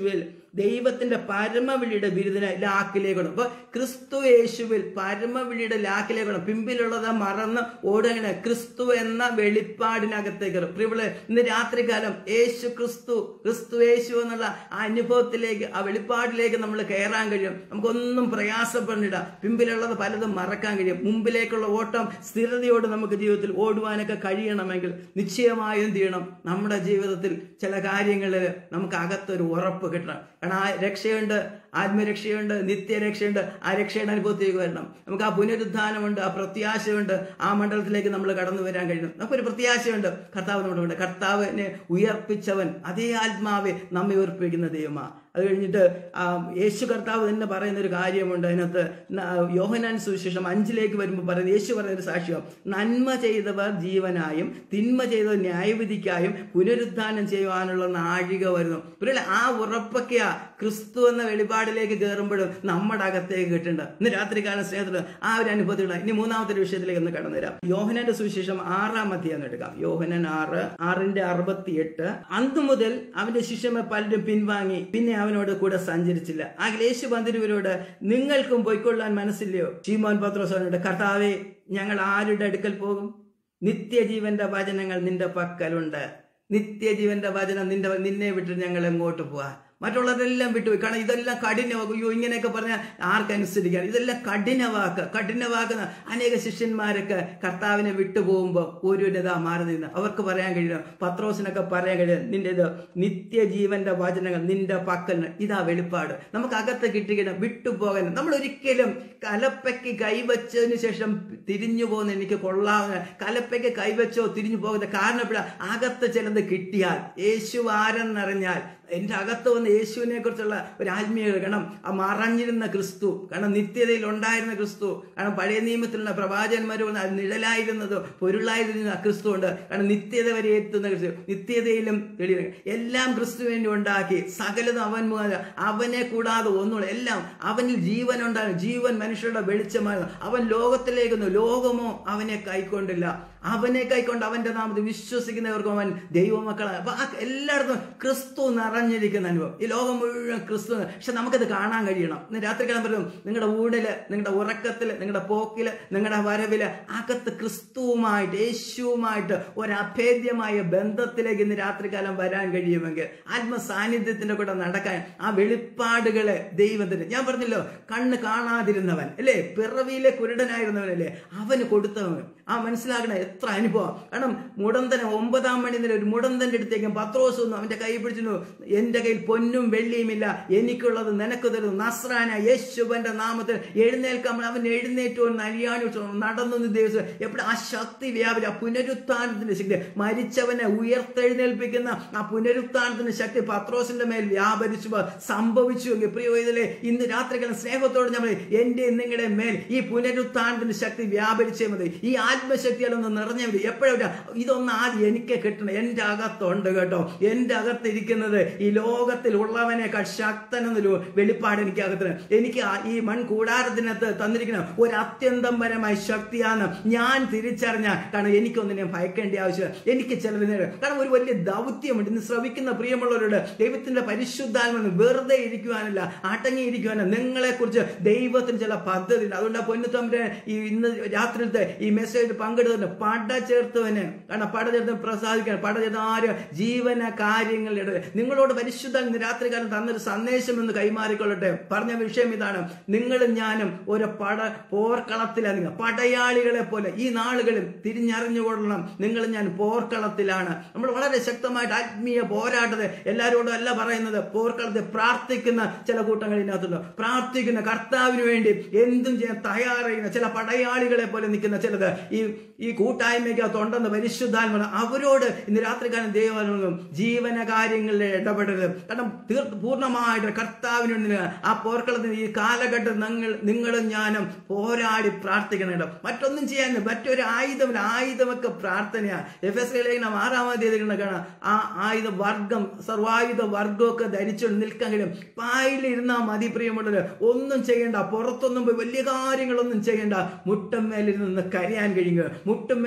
ദൈവത്തിന്റെ പരമവിളിയുടെ ബിരുദിനെ ലാക്കിലേക്ക് അപ്പൊ ക്രിസ്തു യേശുവിൽ പരമവിളിയുടെ ലാക്കിലേക്ക് വേണം പിമ്പിലുള്ളത് മറന്ന് ഓടുകയാണ് ക്രിസ്തു എന്ന വെളിപ്പാടിനകത്തേക്ക് വരും. പ്രിയമുള്ള ഇന്ന് രാത്രികാലം യേശു ക്രിസ്തു ക്രിസ്തു യേശു എന്നുള്ള ആ അനുഭവത്തിലേക്ക് ആ വെളിപ്പാടിലേക്ക് നമ്മൾ കയറാൻ കഴിയും നമുക്കൊന്നും പ്രയാസപ്പെടില്ല പിമ്പിലുള്ളത് പലതും മറക്കാൻ കഴിയും മുമ്പിലേക്കുള്ള ഓട്ടം സ്ഥിരതയോട് നമുക്ക് ജീവിതത്തിൽ ഓടുവാനൊക്കെ കഴിയണമെങ്കിൽ നിശ്ചയമായും എന്ത് ചെയ്യണം നമ്മുടെ ജീവിതത്തിൽ ചില കാര്യങ്ങളിൽ നമുക്ക് അകത്തൊരു ഉറപ്പ് കിട്ടണം കാരണം ആ രക്ഷയുണ്ട് ആത്മരക്ഷയുണ്ട് നിത്യരക്ഷയുണ്ട് ആ രക്ഷയുടെ അനുഭവത്തിലേക്ക് വരണം നമുക്ക് ആ പുനരുദ്ധാനമുണ്ട് ആ പ്രത്യാശയുണ്ട് ആ മണ്ഡലത്തിലേക്ക് നമ്മൾ കടന്നു വരാൻ കഴിയണം നമുക്കൊരു പ്രത്യാശയുണ്ട് കർത്താവ് നമ്മുടെ ഉണ്ട് കർത്താവിനെ ഉയർപ്പിച്ചവൻ അതേ ആത്മാവെ നമ്മെ ഉയർപ്പിക്കുന്ന ദൈവമാ അത് കഴിഞ്ഞിട്ട് ആ, യേശു കർത്താവ് തന്നെ പറയുന്ന ഒരു കാര്യമുണ്ട് അതിനകത്ത് ന- യോഹനാൻ സുവിശേഷം അഞ്ചിലേക്ക് വരുമ്പോൾ പറയുന്നത് യേശു പറയുന്ന ഒരു സാക്ഷ്യം നന്മ ചെയ്തവർ ജീവനായും തിന്മ ചെയ്തവർ ന്യായവിധിക്കായും പുനരുദ്ധാനം ചെയ്യുവാനുള്ള നാഴിക വരുന്നു പിന്നെ ആ ഉറപ്പൊക്കെയാ ക്രിസ്തു എന്ന വെളിപാടിലേക്ക് കയറുമ്പോഴും നമ്മുടെ അകത്തേക്ക് കിട്ടേണ്ട ഇന്ന് രാത്രികാലം സ്നേഹത്തിൽ ആ ഒരു അനുഭവത്തിലുള്ള ഇനി മൂന്നാമത്തെ ഒരു വിഷയത്തിലേക്ക് ഒന്ന് കടന്നു വരാം യോഹനന്റെ സുവിശേഷം ആറാം അധ്യായം എടുക്കാം യോഹനൻ ആറ് ആറിന്റെ അറുപത്തിയെട്ട് അന്ന് മുതൽ അവന്റെ ശിഷ്യന്മാർ പലരും പിൻവാങ്ങി പിന്നെ അവനോട് കൂടെ സഞ്ചരിച്ചില്ല ആ യേശു പന്തിരുവരോട് നിങ്ങൾക്കും പൊയ്ക്കൊള്ളാൻ മനസ്സില്ലയോ ഷീമോൻ പത്രോസോനോട് കർത്താവെ ഞങ്ങൾ ആരുടെ അടുക്കൽ പോകും നിത്യജീവന്റെ വചനങ്ങൾ നിന്റെ പക്കലുണ്ട് നിത്യജീവന്റെ വചനം നിന്റെ നിന്നെ വിട്ട് ഞങ്ങൾ എങ്ങോട്ട് പോവാ മറ്റുള്ളവരെല്ലാം വിട്ടുപോയി കാരണം ഇതെല്ലാം കഠിനവാക്കും അയ്യോ ഇങ്ങനെയൊക്കെ പറഞ്ഞാൽ ആർക്കനുസരിക്കാൻ ഇതെല്ലാം കഠിനവാക്ക് കഠിനവാക്കുന്ന അനേക ശിഷ്യന്മാരൊക്കെ കർത്താവിനെ വിട്ടുപോകുമ്പോൾ ഒരു ഇതാ മാറി നിന്ന് അവർക്ക് പറയാൻ കഴിയില്ല പത്രോസിനൊക്കെ പറയാൻ കഴിയില്ല നിന്റെ ഇത് നിത്യജീവന്റെ വചനങ്ങൾ നിന്റെ പക്കലിന് ഇതാ വെളിപ്പാട് നമുക്ക് അകത്ത് കിട്ടിക്കണം വിട്ടുപോകാൻ നമ്മൾ ഒരിക്കലും കലപ്പയ്ക്ക് കൈവച്ചതിന് ശേഷം തിരിഞ്ഞു പോകുന്ന എനിക്ക് കൊള്ളാവുന്ന കലപ്പയ്ക്ക് കൈവച്ചോ തിരിഞ്ഞു പോകുന്ന കാരണം ഇവിടെ അകത്ത് ചിലത് കിട്ടിയാൽ യേശു ആരെന്നറിഞ്ഞാൽ എൻ്റെ അകത്ത് വന്ന യേശുവിനെ കുറിച്ചുള്ള ഒരു ആത്മീയ കാരണം ആ മറഞ്ഞിരുന്ന ക്രിസ്തു കാരണം നിത്യതയിൽ ഉണ്ടായിരുന്ന ക്രിസ്തു കാരണം പഴയ നിയമത്തിലുള്ള പ്രവാചകന്മാരും അത് നിഴലായിരുന്നത് പൊരുളായിരുന്ന ക്രിസ്തു ഉണ്ട് കാരണം നിത്യത വരെ എത്തുന്ന ക്രിസ്തു നിത്യതയിലും തെളിയുന്ന എല്ലാം ക്രിസ്തു വേണ്ടി ഉണ്ടാക്കി സകലതും അവൻ മുഖാന്തരം അവനെ കൂടാതെ ഒന്നുമില്ല എല്ലാം അവനിൽ ജീവൻ ഉണ്ടായിരുന്നു ജീവൻ മനുഷ്യരുടെ വെളിച്ചമായിരുന്നു അവൻ ലോകത്തിലേക്കൊന്നു ലോകമോ അവനെ കൈക്കൊണ്ടില്ല അവനെ കൈക്കൊണ്ട് അവന്റെ നാമത്തിൽ വിശ്വസിക്കുന്നവർക്കും അവൻ ദൈവമക്കളാണ് അപ്പൊ ആ എല്ലായിടത്തും ക്രിസ്തു നിറഞ്ഞിരിക്കുന്ന അനുഭവം ഈ ലോകം മുഴുവൻ ക്രിസ്തു പക്ഷെ നമുക്കത് കാണാൻ കഴിയണം ഇന്ന് രാത്രികാലം പറയും നിങ്ങളുടെ ഊടില് നിങ്ങളുടെ ഉറക്കത്തില് നിങ്ങളുടെ പോക്കില് നിങ്ങളുടെ വരവില് അകത്ത് ക്രിസ്തുവുമായിട്ട് യേശുവുമായിട്ട് ഒരു അഭേദ്യമായ ബന്ധത്തിലേക്ക് ഇന്ന് രാത്രികാലം വരാൻ കഴിയുമെങ്കിൽ ആത്മസാന്നിധ്യത്തിന്റെ കൂടെ നടക്കാൻ ആ വെളിപ്പാടുകളെ ദൈവത്തിന് ഞാൻ പറഞ്ഞല്ലോ കണ്ണ് കാണാതിരുന്നവൻ അല്ലേ പിറവിയിലെ കുരുടനായിരുന്നവനല്ലേ അവന് കൊടുത്തവൻ ആ മനസ്സിലാക്കണ എത്ര അനുഭവം കാരണം മുടന്തന് ഒമ്പതാം മണി നേരം ഒരു മുടന്തന്റെ അടുത്തേക്കും പത്രോസ് വന്നു അവന്റെ കൈ പിടിച്ചു എന്റെ കയ്യിൽ പൊന്നും വെള്ളിയുമില്ല എനിക്കുള്ളത് നിനക്ക് തരുന്നു നസ്രാന യേശുവന്റെ നാമത്തിൽ എഴുന്നേൽക്കാൻ അവൻ എഴുന്നേറ്റു നരിയാണി നടന്നു ദിവസം എപ്പോഴും ആ ശക്തി വ്യാപരി ആ പുനരുത്ഥാനത്തിന്റെ ശക്തി മരിച്ചവനെ ഉയർത്തെഴുന്നേൽപ്പിക്കുന്ന ആ പുനരുത്ഥാനത്തിന്റെ ശക്തി പത്രോസിന്റെ മേൽ വ്യാപരിച്ചു സംഭവിച്ചു എങ്കിൽ പ്രിയ ഇതിലെ ഇന്ന് രാത്രികളും സ്നേഹത്തോട് നമ്മൾ എന്റെ നിങ്ങളുടെ മേൽ ഈ പുനരുത്ഥാനത്തിന്റെ ശക്തി വ്യാപരിച്ചേ മതി ഈ ആത്മശക്തിയാലൊന്ന് നിറഞ്ഞ മതി എപ്പോഴും ഇതൊന്ന് ആദ്യം എനിക്ക് കിട്ടണം എൻ്റെ അകത്തുണ്ട് കേട്ടോ എൻ്റെ അകത്തിരിക്കുന്നത് ഈ ലോകത്തിൽ ഉള്ളവനേക്കാൾ ശക്തനെന്നൊരു വെളിപ്പാട് എനിക്ക് അകത്തിന് എനിക്ക് ആ- ഈ മൺ കൂടാരത്തിനകത്ത് തന്നിരിക്കുന്ന ഒരു അത്യന്തം പരമായ ശക്തിയാണ് ഞാൻ തിരിച്ചറിഞ്ഞ കാരണം എനിക്കൊന്നിനെ ഭയക്കേണ്ട ആവശ്യമില്ല എനിക്ക് ചിലവിന് കാരണം ഒരു വലിയ ദൗത്യമുണ്ട് ഇന്ന് ശ്രവിക്കുന്ന പ്രിയമുള്ളവരോട് ദൈവത്തിന്റെ പരിശുദ്ധാത്മ വെറുതെ ഇരിക്കുവാനല്ല അടങ്ങിയിരിക്കുവാനല്ല നിങ്ങളെ കുറിച്ച് ദൈവത്തിന് ചില പദ്ധതി ഉണ്ട് അതുകൊണ്ട് ആ പൊന്നുത്തമ്പരെ ഈ ഇന്ന് രാത്രിയിലത്തെ ഈ മെസ്സേജ് പങ്കെടുത്തത് പട ചേർത്തവന് കാരണം പട ചേർത്ത് പ്രസാദിക്കാൻ പട ചേർത്ത് ആര് ജീവന കാര്യങ്ങളുടെ നിങ്ങളോട് പരിശുദ്ധ ഇന്ന് രാത്രികാലം തന്നൊരു സന്ദേശം എന്ന് കൈമാറിക്കൊള്ളട്ടെ പറഞ്ഞ വിഷയം ഇതാണ് നിങ്ങളും ഞാനും ഒരു പട പോർക്കളത്തിലാണ് നിങ്ങൾ പടയാളികളെ പോലെ ഈ നാളുകളിൽ തിരിഞ്ഞറിഞ്ഞുകൊള്ളണം നിങ്ങൾ ഞാൻ പോർക്കളത്തിലാണ് നമ്മൾ വളരെ ശക്തമായിട്ട് ആത്മീയ പോരാട്ടത്തെ എല്ലാവരോടും അല്ല പറയുന്നത് പോർക്കളത്തിൽ പ്രാർത്ഥിക്കുന്ന ചില കൂട്ടങ്ങൾ ഇതിനകത്തുണ്ട് പ്രാർത്ഥിക്കുന്ന കർത്താവിന് വേണ്ടി എന്തും ചെയ്യാൻ തയ്യാറെയ്യുന്ന ചില പടയാളികളെ പോലെ നിൽക്കുന്ന ചിലത് ഈ ഈ കൂട്ടായ്മയ്ക്കകത്തുണ്ടെന്ന് പരിശുദ്ധാത്മ അവരോട് ഇന്ന് രാത്രികാലം ദൈവം ജീവന കാര്യങ്ങളിൽ ഇടപെടരുത് കാരണം തീർ പൂർണ്ണമായിട്ട് കർത്താവിന് വേണ്ടി നിൽക്കുക. ആ പോർക്കളത്തിന് ഈ കാലഘട്ടം നിങ്ങൾ നിങ്ങളും ഞാനും പോരാടി പ്രാർത്ഥിക്കണം കേട്ടോ മറ്റൊന്നും ചെയ്യാനില്ല മറ്റൊരു ആയുധമില്ല ആയുധമൊക്കെ പ്രാർത്ഥനയാണ് എഫ് എസ് ലേഖനം ആറാമത് തീയതി കാണാം ആ ആയുധ വർഗം സർവായുധ വർഗമൊക്കെ ധരിച്ചുകൊണ്ട് നിൽക്കാൻ കഴിയും പായിലിരുന്നാൽ മതി പ്രിയമുള്ളത് ഒന്നും ചെയ്യണ്ട പുറത്തൊന്നും പോയി വലിയ കാര്യങ്ങളൊന്നും ചെയ്യണ്ട മുട്ടമ്മേലിൽ നിന്ന് കരയാൻ കഴിയുക മുട്ടമ്മേൽ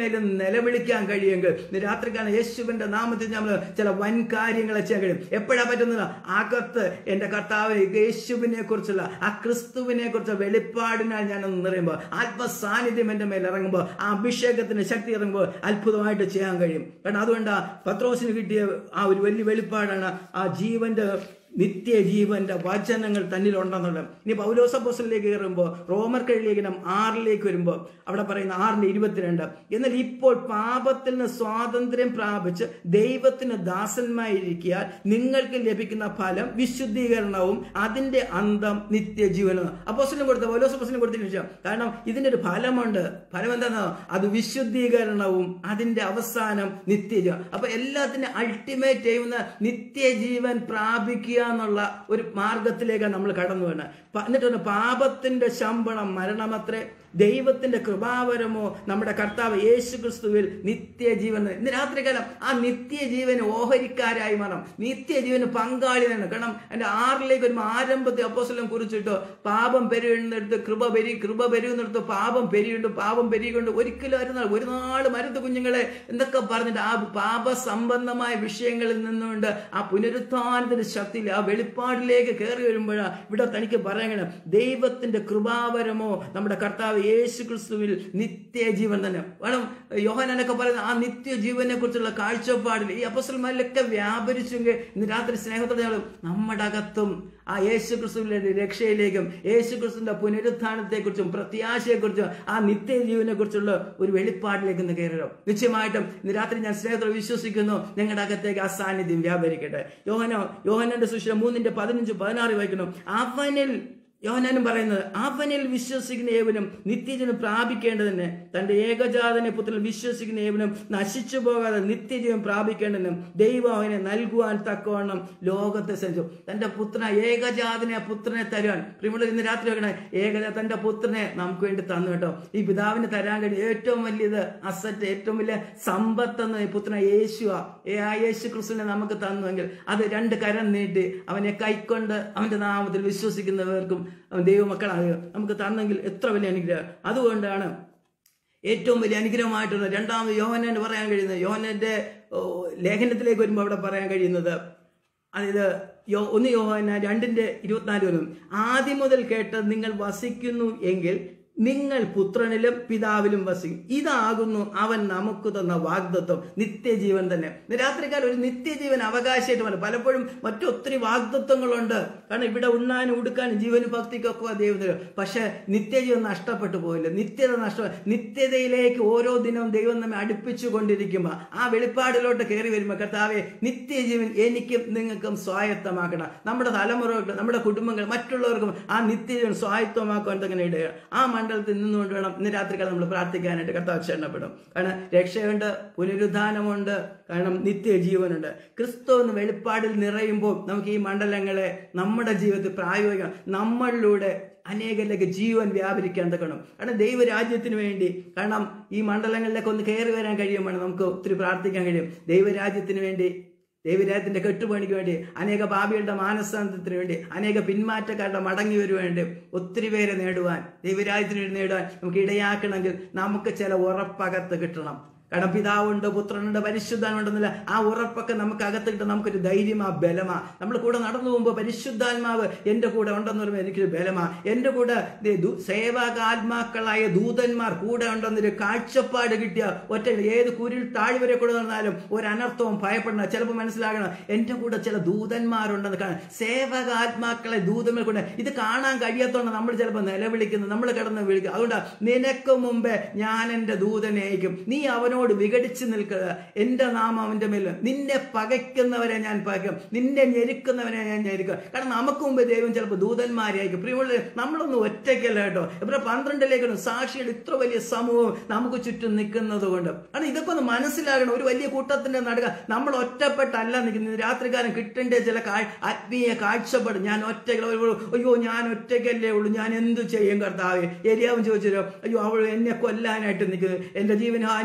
മേലും നിലവിളിക്കാൻ കഴിയുമെങ്കിൽ ഇന്ന് രാത്രികാലം യേശുവിന്റെ നാമത്തിൽ നമ്മൾ ചില വൻ കാര്യങ്ങളെ ചെയ്യാൻ കഴിയും എപ്പോഴാ പറ്റുന്നത് അകത്ത് എന്റെ കർത്താവ് യേശുവിനെ കുറിച്ചുള്ള ആ ക്രിസ്തുവിനെ കുറിച്ച് വെളിപ്പാടിനാൽ ഞാനൊന്ന് നിറയുമ്പോൾ ആത്മസാന്നിധ്യം എന്റെ മേൽ ഇറങ്ങുമ്പോൾ ആ അഭിഷേകത്തിന് ശക്തി ഇറങ്ങുമ്പോൾ അത്ഭുതമായിട്ട് ചെയ്യാൻ കഴിയും കാരണം അതുകൊണ്ട് ആ പത്രോസിന് കിട്ടിയ ആ ഒരു വലിയ വെളിപ്പാടാണ് ആ ജീവന്റെ നിത്യജീവന്റെ വചനങ്ങൾ തന്നിലുണ്ടെന്നുള്ളത് ഇനി പൗലോസപ്പോസിലേക്ക് കയറുമ്പോൾ റോമർ ലേഖനം ആറിലേക്ക് വരുമ്പോൾ അവിടെ പറയുന്ന ആറിന്റെ ഇരുപത്തിരണ്ട് എന്നാൽ ഇപ്പോൾ പാപത്തിൽ നിന്ന് സ്വാതന്ത്ര്യം പ്രാപിച്ച് ദൈവത്തിന് ദാസന്മായിരിക്കാൻ നിങ്ങൾക്ക് ലഭിക്കുന്ന ഫലം വിശുദ്ധീകരണവും അതിന്റെ അന്തം നിത്യജീവനും അപ്പോസിനും കൊടുത്ത പൗലോസപ്പോസിനും കൊടുത്തില്ല വിഷയം കാരണം ഇതിന്റെ ഒരു ഫലമുണ്ട് ഫലം എന്താണെന്നോ അത് വിശുദ്ധീകരണവും അതിന്റെ അവസാനം നിത്യജീവൻ അപ്പൊ എല്ലാത്തിനും അൾട്ടിമേറ്റ് ചെയ്യുന്ന നിത്യജീവൻ പ്രാപിക്കുക എന്നുള്ള ഒരു മാർഗത്തിലേക്കാണ് നമ്മൾ കടന്നു വേണം എന്നിട്ട് പറഞ്ഞു, പാപത്തിന്റെ ശമ്പളം മരണമത്രേ ദൈവത്തിന്റെ കൃപാവരമോ നമ്മുടെ കർത്താവ് യേശു ക്രിസ്തുവിൽ നിത്യജീവൻ ഇന്ന് രാത്രികാലം ആ നിത്യജീവന് ഓഹരിക്കാരായി മാറാം നിത്യജീവന് പങ്കാളിയാണ് കാരണം എൻ്റെ ആറിലേക്ക് വരുമ്പോൾ ആരംഭത്തിൽ അപ്പോസ്തലൻ കുറിച്ചിട്ടോ പാപം പെരുകുന്നിടത്ത് കൃപ പെരി കൃപ പെരുകുന്നിടത്ത് പാപം പെരുകൊണ്ട് പാപം പെരുകൊണ്ട് ഒരിക്കലും വരുന്ന ഒരു നാൾ മരുന്ന് കുഞ്ഞുങ്ങളെ എന്തൊക്കെ പറഞ്ഞിട്ട് ആ പാപ സംബന്ധമായ വിഷയങ്ങളിൽ നിന്നുകൊണ്ട് ആ പുനരുത്ഥാനത്തിന്റെ ശക്തിയിൽ ആ വെളിപ്പാടിലേക്ക് കയറി വരുമ്പോഴാണ് ഇവിടെ തനിക്ക് പറയണം ദൈവത്തിന്റെ കൃപാവരമോ നമ്മുടെ കർത്താവ് യേശു ക്രിസ്തുവിൽ നിത്യജീവൻ തന്നെ വേണം യോഹനൊക്കെ പറയുന്ന ആ നിത്യജീവനെ കുറിച്ചുള്ള കാഴ്ചപ്പാടിൽ ഈ അപ്പസന്മാരിലൊക്കെ വ്യാപരിച്ചെങ്കിൽ ഇന്ന് രാത്രി സ്നേഹത്തോടെ ഞങ്ങൾ നമ്മുടെ അകത്തും ആ യേശു ക്രിസ്തുവിന്റെ രക്ഷയിലേക്കും യേശു ക്രിസ്തുവിന്റെ പുനരുത്ഥാനത്തെക്കുറിച്ചും പ്രത്യാശയെക്കുറിച്ചും ആ നിത്യജീവനെ കുറിച്ചുള്ള ഒരു വെളിപ്പാടിലേക്ക് ഇന്ന് കയറണം നിശ്ചയമായിട്ടും ഇന്ന് രാത്രി ഞാൻ സ്നേഹത്തോടെ വിശ്വസിക്കുന്നു നിങ്ങളുടെ അകത്തേക്ക് ആ സാന്നിധ്യം വ്യാപരിക്കട്ടെ യോഹനോ യോഹനന്റെ സുശീല മൂന്നിന്റെ പതിനഞ്ച് പതിനാറ് വായിക്കണം അവനിൽ യോഹനാനും പറയുന്നത് അവനിൽ വിശ്വസിക്കുന്ന ഏവനും നിത്യജീവൻ പ്രാപിക്കേണ്ടതിന് തന്റെ ഏകജാതനെ പുത്രൻ വിശ്വസിക്കുന്ന ഏവനും നശിച്ചു പോകാതെ നിത്യജീവൻ പ്രാപിക്കേണ്ടതിന് ദൈവം അവനെ നൽകുവാൻ തക്കവണ്ണം ലോകത്തെ സഞ്ചു തന്റെ പുത്രനെ ഏകജാതനെ പുത്രനെ തരുവാൻ പ്രിയമുള്ള ഇന്ന് രാത്രി വെക്കണേ ഏകജ തന്റെ പുത്രനെ നമുക്ക് വേണ്ടി തന്നു കേട്ടോ ഈ പിതാവിന് തരാൻ കഴിയും ഏറ്റവും വലിയത് അസറ്റ് ഏറ്റവും വലിയ സമ്പത്ത് ഈ പുത്രനെ യേശുവ ഏ ആ യേശു ക്രിസ്തുവിനെ നമുക്ക് തന്നുവെങ്കിൽ അത് രണ്ട് കരം നീട്ടി അവനെ കൈക്കൊണ്ട് അവന്റെ നാമത്തിൽ വിശ്വസിക്കുന്നവർക്കും അവൻ ദൈവമക്കളാകുക നമുക്ക് തന്നെങ്കിൽ എത്ര വലിയ അനുഗ്രഹം അതുകൊണ്ടാണ് ഏറ്റവും വലിയ അനുഗ്രഹമായിട്ടുള്ള രണ്ടാമത് യോഹനന് പറയാൻ കഴിയുന്നത് യോഹനന്റെ ഓ, ലേഖനത്തിലേക്ക് വരുമ്പോൾ അവിടെ പറയാൻ കഴിയുന്നത് അതായത് യോ ഒന്ന് യോഹന രണ്ടിന്റെ ഇരുപത്തിനാല് വരും ആദ്യം മുതൽ കേട്ട് നിങ്ങൾ വസിക്കുന്നു എങ്കിൽ നിങ്ങൾ പുത്രനിലും പിതാവിലും വസിക്കും ഇതാകുന്നു അവൻ നമുക്ക് തന്ന വാഗ്ദത്വം നിത്യജീവൻ തന്നെ ഇന്ന് രാത്രികാലം ഒരു നിത്യജീവൻ അവകാശമായിട്ട് വരും പലപ്പോഴും മറ്റൊത്തിരി വാഗ്ദത്വങ്ങളുണ്ട് കാരണം ഇവിടെ ഉണ്ണാനും ഉടുക്കാനും ജീവനും ഭക്തിക്കൊക്കെ ദൈവം തരും പക്ഷെ നിത്യജീവൻ നഷ്ടപ്പെട്ടു പോയില്ല നിത്യത നഷ്ട നിത്യതയിലേക്ക് ഓരോ ദിനവും ദൈവം നമ്മെ അടുപ്പിച്ചു കൊണ്ടിരിക്കുമ്പോൾ ആ വെളിപ്പാടിലോട്ട് കയറി വരുമ്പോൾ കർത്താവെ നിത്യജീവൻ എനിക്കും നിങ്ങൾക്കും സ്വായത്തമാക്കണം നമ്മുടെ തലമുറകൾക്ക് നമ്മുടെ കുടുംബങ്ങൾ മറ്റുള്ളവർക്കും ആ നിത്യജീവൻ സ്വായത്തമാക്കാൻ തന്നെ ഇടുക ആ മണ്ഡലത്തിൽ നിന്നുകൊണ്ട് വേണം ഇന്ന് രാത്രിക്കാലം നമ്മൾ പ്രാർത്ഥിക്കാനായിട്ട് കർത്താവ് ക്ഷണപ്പെടും കാരണം രക്ഷയുണ്ട് പുനരുദ്ധാനമുണ്ട് കാരണം നിത്യജീവനുണ്ട് ക്രിസ്തു എന്ന് വെളിപ്പാടിൽ നിറയുമ്പോൾ നമുക്ക് ഈ മണ്ഡലങ്ങളെ നമ്മുടെ ജീവിതത്തിൽ പ്രായോഗികം നമ്മളിലൂടെ അനേകരിലേക്ക് ജീവൻ വ്യാപരിക്കാൻ തക്കണം കാരണം ദൈവരാജ്യത്തിന് വേണ്ടി കാരണം ഈ മണ്ഡലങ്ങളിലേക്ക് ഒന്ന് കയറി വരാൻ കഴിയുമ്പോൾ നമുക്ക് ഒത്തിരി പ്രാർത്ഥിക്കാൻ കഴിയും ദൈവരാജ്യത്തിന് വേണ്ടി ദൈവരാജ്യത്തിന്റെ കെട്ടുപണിക്ക് വേണ്ടി അനേക പാപികളുടെ മാനസാന്തത്തിന് വേണ്ടി അനേക പിന്മാറ്റക്കാരുടെ മടങ്ങി വരുവേണ്ടി ഒത്തിരി പേരെ നേടുവാൻ ദൈവരാജ്യത്തിന് വേണ്ടി നേടുവാൻ നമുക്ക് ഇടയാക്കണമെങ്കിൽ നമുക്ക് ചില ഉറപ്പകത്ത് കിട്ടണം കാരണം പിതാവുണ്ട് പുത്രനുണ്ട് പരിശുദ്ധാനുണ്ടെന്നില്ല ആ ഉറപ്പൊക്കെ നമുക്ക് അകത്ത് കിട്ടും നമുക്കൊരു ധൈര്യമാ ബലമാ നമ്മൾ കൂടെ നടന്നു പോകുമ്പോൾ പരിശുദ്ധാത്മാവ് എൻ്റെ കൂടെ ഉണ്ടെന്ന് പറയുമ്പോൾ എനിക്കൊരു ബലമാ എൻ്റെ കൂടെ ദേ ദൂ- സേവകാത്മാക്കളായ ദൂതന്മാർ കൂടെ ഉണ്ടെന്നൊരു കാഴ്ചപ്പാട് കിട്ടിയ ഒറ്റ ഏത് കുരിൽ താഴ്വരെ കൂടെ നടന്നാലും ഒരു അനർത്ഥവും ഭയപ്പെടണം ചിലപ്പോൾ മനസ്സിലാകണം എൻ്റെ കൂടെ ചില ദൂതന്മാരുണ്ടെന്ന് കാണാം സേവകാത്മാക്കളെ ദൂതന്മാർ കൂടെ ഇത് കാണാൻ കഴിയാത്തോണ്ട് നമ്മൾ ചിലപ്പോൾ നിലവിളിക്കുന്നു നമ്മൾ കിടന്ന് വിളിക്കും അതുകൊണ്ട് നിനക്ക് മുമ്പേ ഞാൻ എൻ്റെ ദൂതനെ അയക്കും നീ അവനോട് വിഘടിച്ച് നിൽക്കുക എൻ്റെ നാമം അവൻ്റെ മേൽ നിന്നെ പകയ്ക്കുന്നവരെ ഞാൻ പകയ്ക്കും നിന്നെ ഞെരുക്കുന്നവരെ ഞാൻ ഞെരുക്കും കാരണം നമുക്ക് മുമ്പ് ദൈവം ചിലപ്പോൾ ദൂതന്മാരെ അയക്കും പ്രിയമുള്ള നമ്മളൊന്നും ഒറ്റയ്ക്കല്ല കേട്ടോ ഇവിടെ പന്ത്രണ്ടിലേക്കാണ് സാക്ഷിയുടെ ഇത്ര വലിയ സമൂഹം നമുക്ക് ചുറ്റും നിൽക്കുന്നത് കൊണ്ട് കാരണം ഇതൊക്കെ ഒന്ന് മനസ്സിലാകണം ഒരു വലിയ കൂട്ടത്തിന്റെ നടുക നമ്മൾ ഒറ്റപ്പെട്ടല്ല നിൽക്കുന്നത് രാത്രികാലം കിട്ടേണ്ട ചില കാ- ആത്മീയ കാഴ്ചപ്പാട് ഞാൻ ഒറ്റയ്ക്ക് അയ്യോ ഞാൻ ഒറ്റയ്ക്കല്ലേ ഉള്ളൂ ഞാൻ എന്ത് ചെയ്യും കർത്താവെ എരിയാവും ചോദിച്ചല്ലോ അയ്യോ അവൾ എന്നെ കൊല്ലാനായിട്ട് നിൽക്കുന്നത് എന്റെ ജീവനഹാനിക്ക് വേണ്ടിയൊക്കെ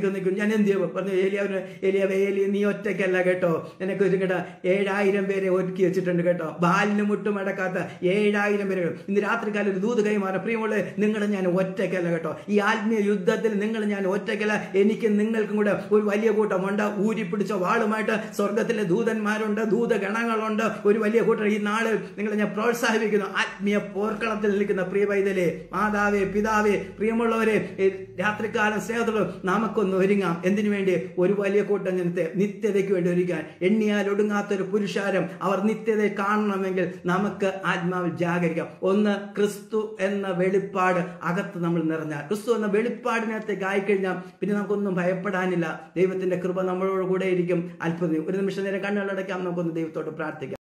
വാതിലേക്ക് നിൽക്കും ഞാൻ എന്ത് ചെയ്യും പറഞ്ഞു ഏലിയാവിന് ഏലിയാവേ ഏലി നീ ഒറ്റയ്ക്കല്ല കേട്ടോ എനക്ക് ഒരു കേട്ടോ ഏഴായിരം പേരെ ഒരുക്കി വെച്ചിട്ടുണ്ട് കേട്ടോ ബാലിന് മുട്ടുമടക്കാത്ത ഏഴായിരം പേര് ഇന്ന് രാത്രികാലം ഒരു ദൂത് കൈമാറ പ്രിയമുള്ള നിങ്ങൾ ഞാൻ ഒറ്റയ്ക്കല്ല കേട്ടോ ഈ ആത്മീയ യുദ്ധത്തിൽ നിങ്ങൾ ഞാൻ ഒറ്റയ്ക്കല്ല എനിക്ക് നിങ്ങൾക്കും കൂടെ ഒരു വലിയ കൂട്ടമുണ്ട് ഊരിപ്പിടിച്ച വാളുമായിട്ട് സ്വർഗത്തിലെ ദൂതന്മാരുണ്ട് ദൂതഗണങ്ങളുണ്ട് ഒരു വലിയ കൂട്ടം ഈ നാള് നിങ്ങളെ ഞാൻ പ്രോത്സാഹിപ്പിക്കുന്നു ആത്മീയ പോർക്കളത്തിൽ നിൽക്കുന്ന പ്രിയ പൈതലേ മാതാവേ പിതാവേ പ്രിയമുള്ളവരെ ഈ രാത്രികാലം സ്നേഹത്തോട് നമുക്കൊന്ന് ഒരുങ്ങാം എന്തിനു വേണ്ടി ഒരു വലിയ കൂട്ടം ജനത്തെ നിത്യതയ്ക്ക് വേണ്ടി ഒരുങ്ങാൻ എണ്ണിയാൽ ഒടുങ്ങാത്തൊരു പുരുഷാരം അവർ നിത്യതയെ കാണണമെങ്കിൽ നമുക്ക് ആത്മാവിൽ ജാഗരിക്കാം ഒന്ന് ക്രിസ്തു എന്ന വെളിപ്പാട് അകത്ത് നമ്മൾ നിറഞ്ഞാൽ ക്രിസ്തു എന്ന വെളിപ്പാടിനകത്തേക്ക് ആയിക്കഴിഞ്ഞാൽ പിന്നെ നമുക്കൊന്നും ഭയപ്പെടാനില്ല ദൈവത്തിന്റെ കൃപ നമ്മളോട് കൂടെ ഇരിക്കും അത്ഭുതം ഒരു നിമിഷം നേരം കണ്ണുകളടയ്ക്കാം നമുക്കൊന്ന് ദൈവത്തോട് പ്രാർത്ഥിക്കാം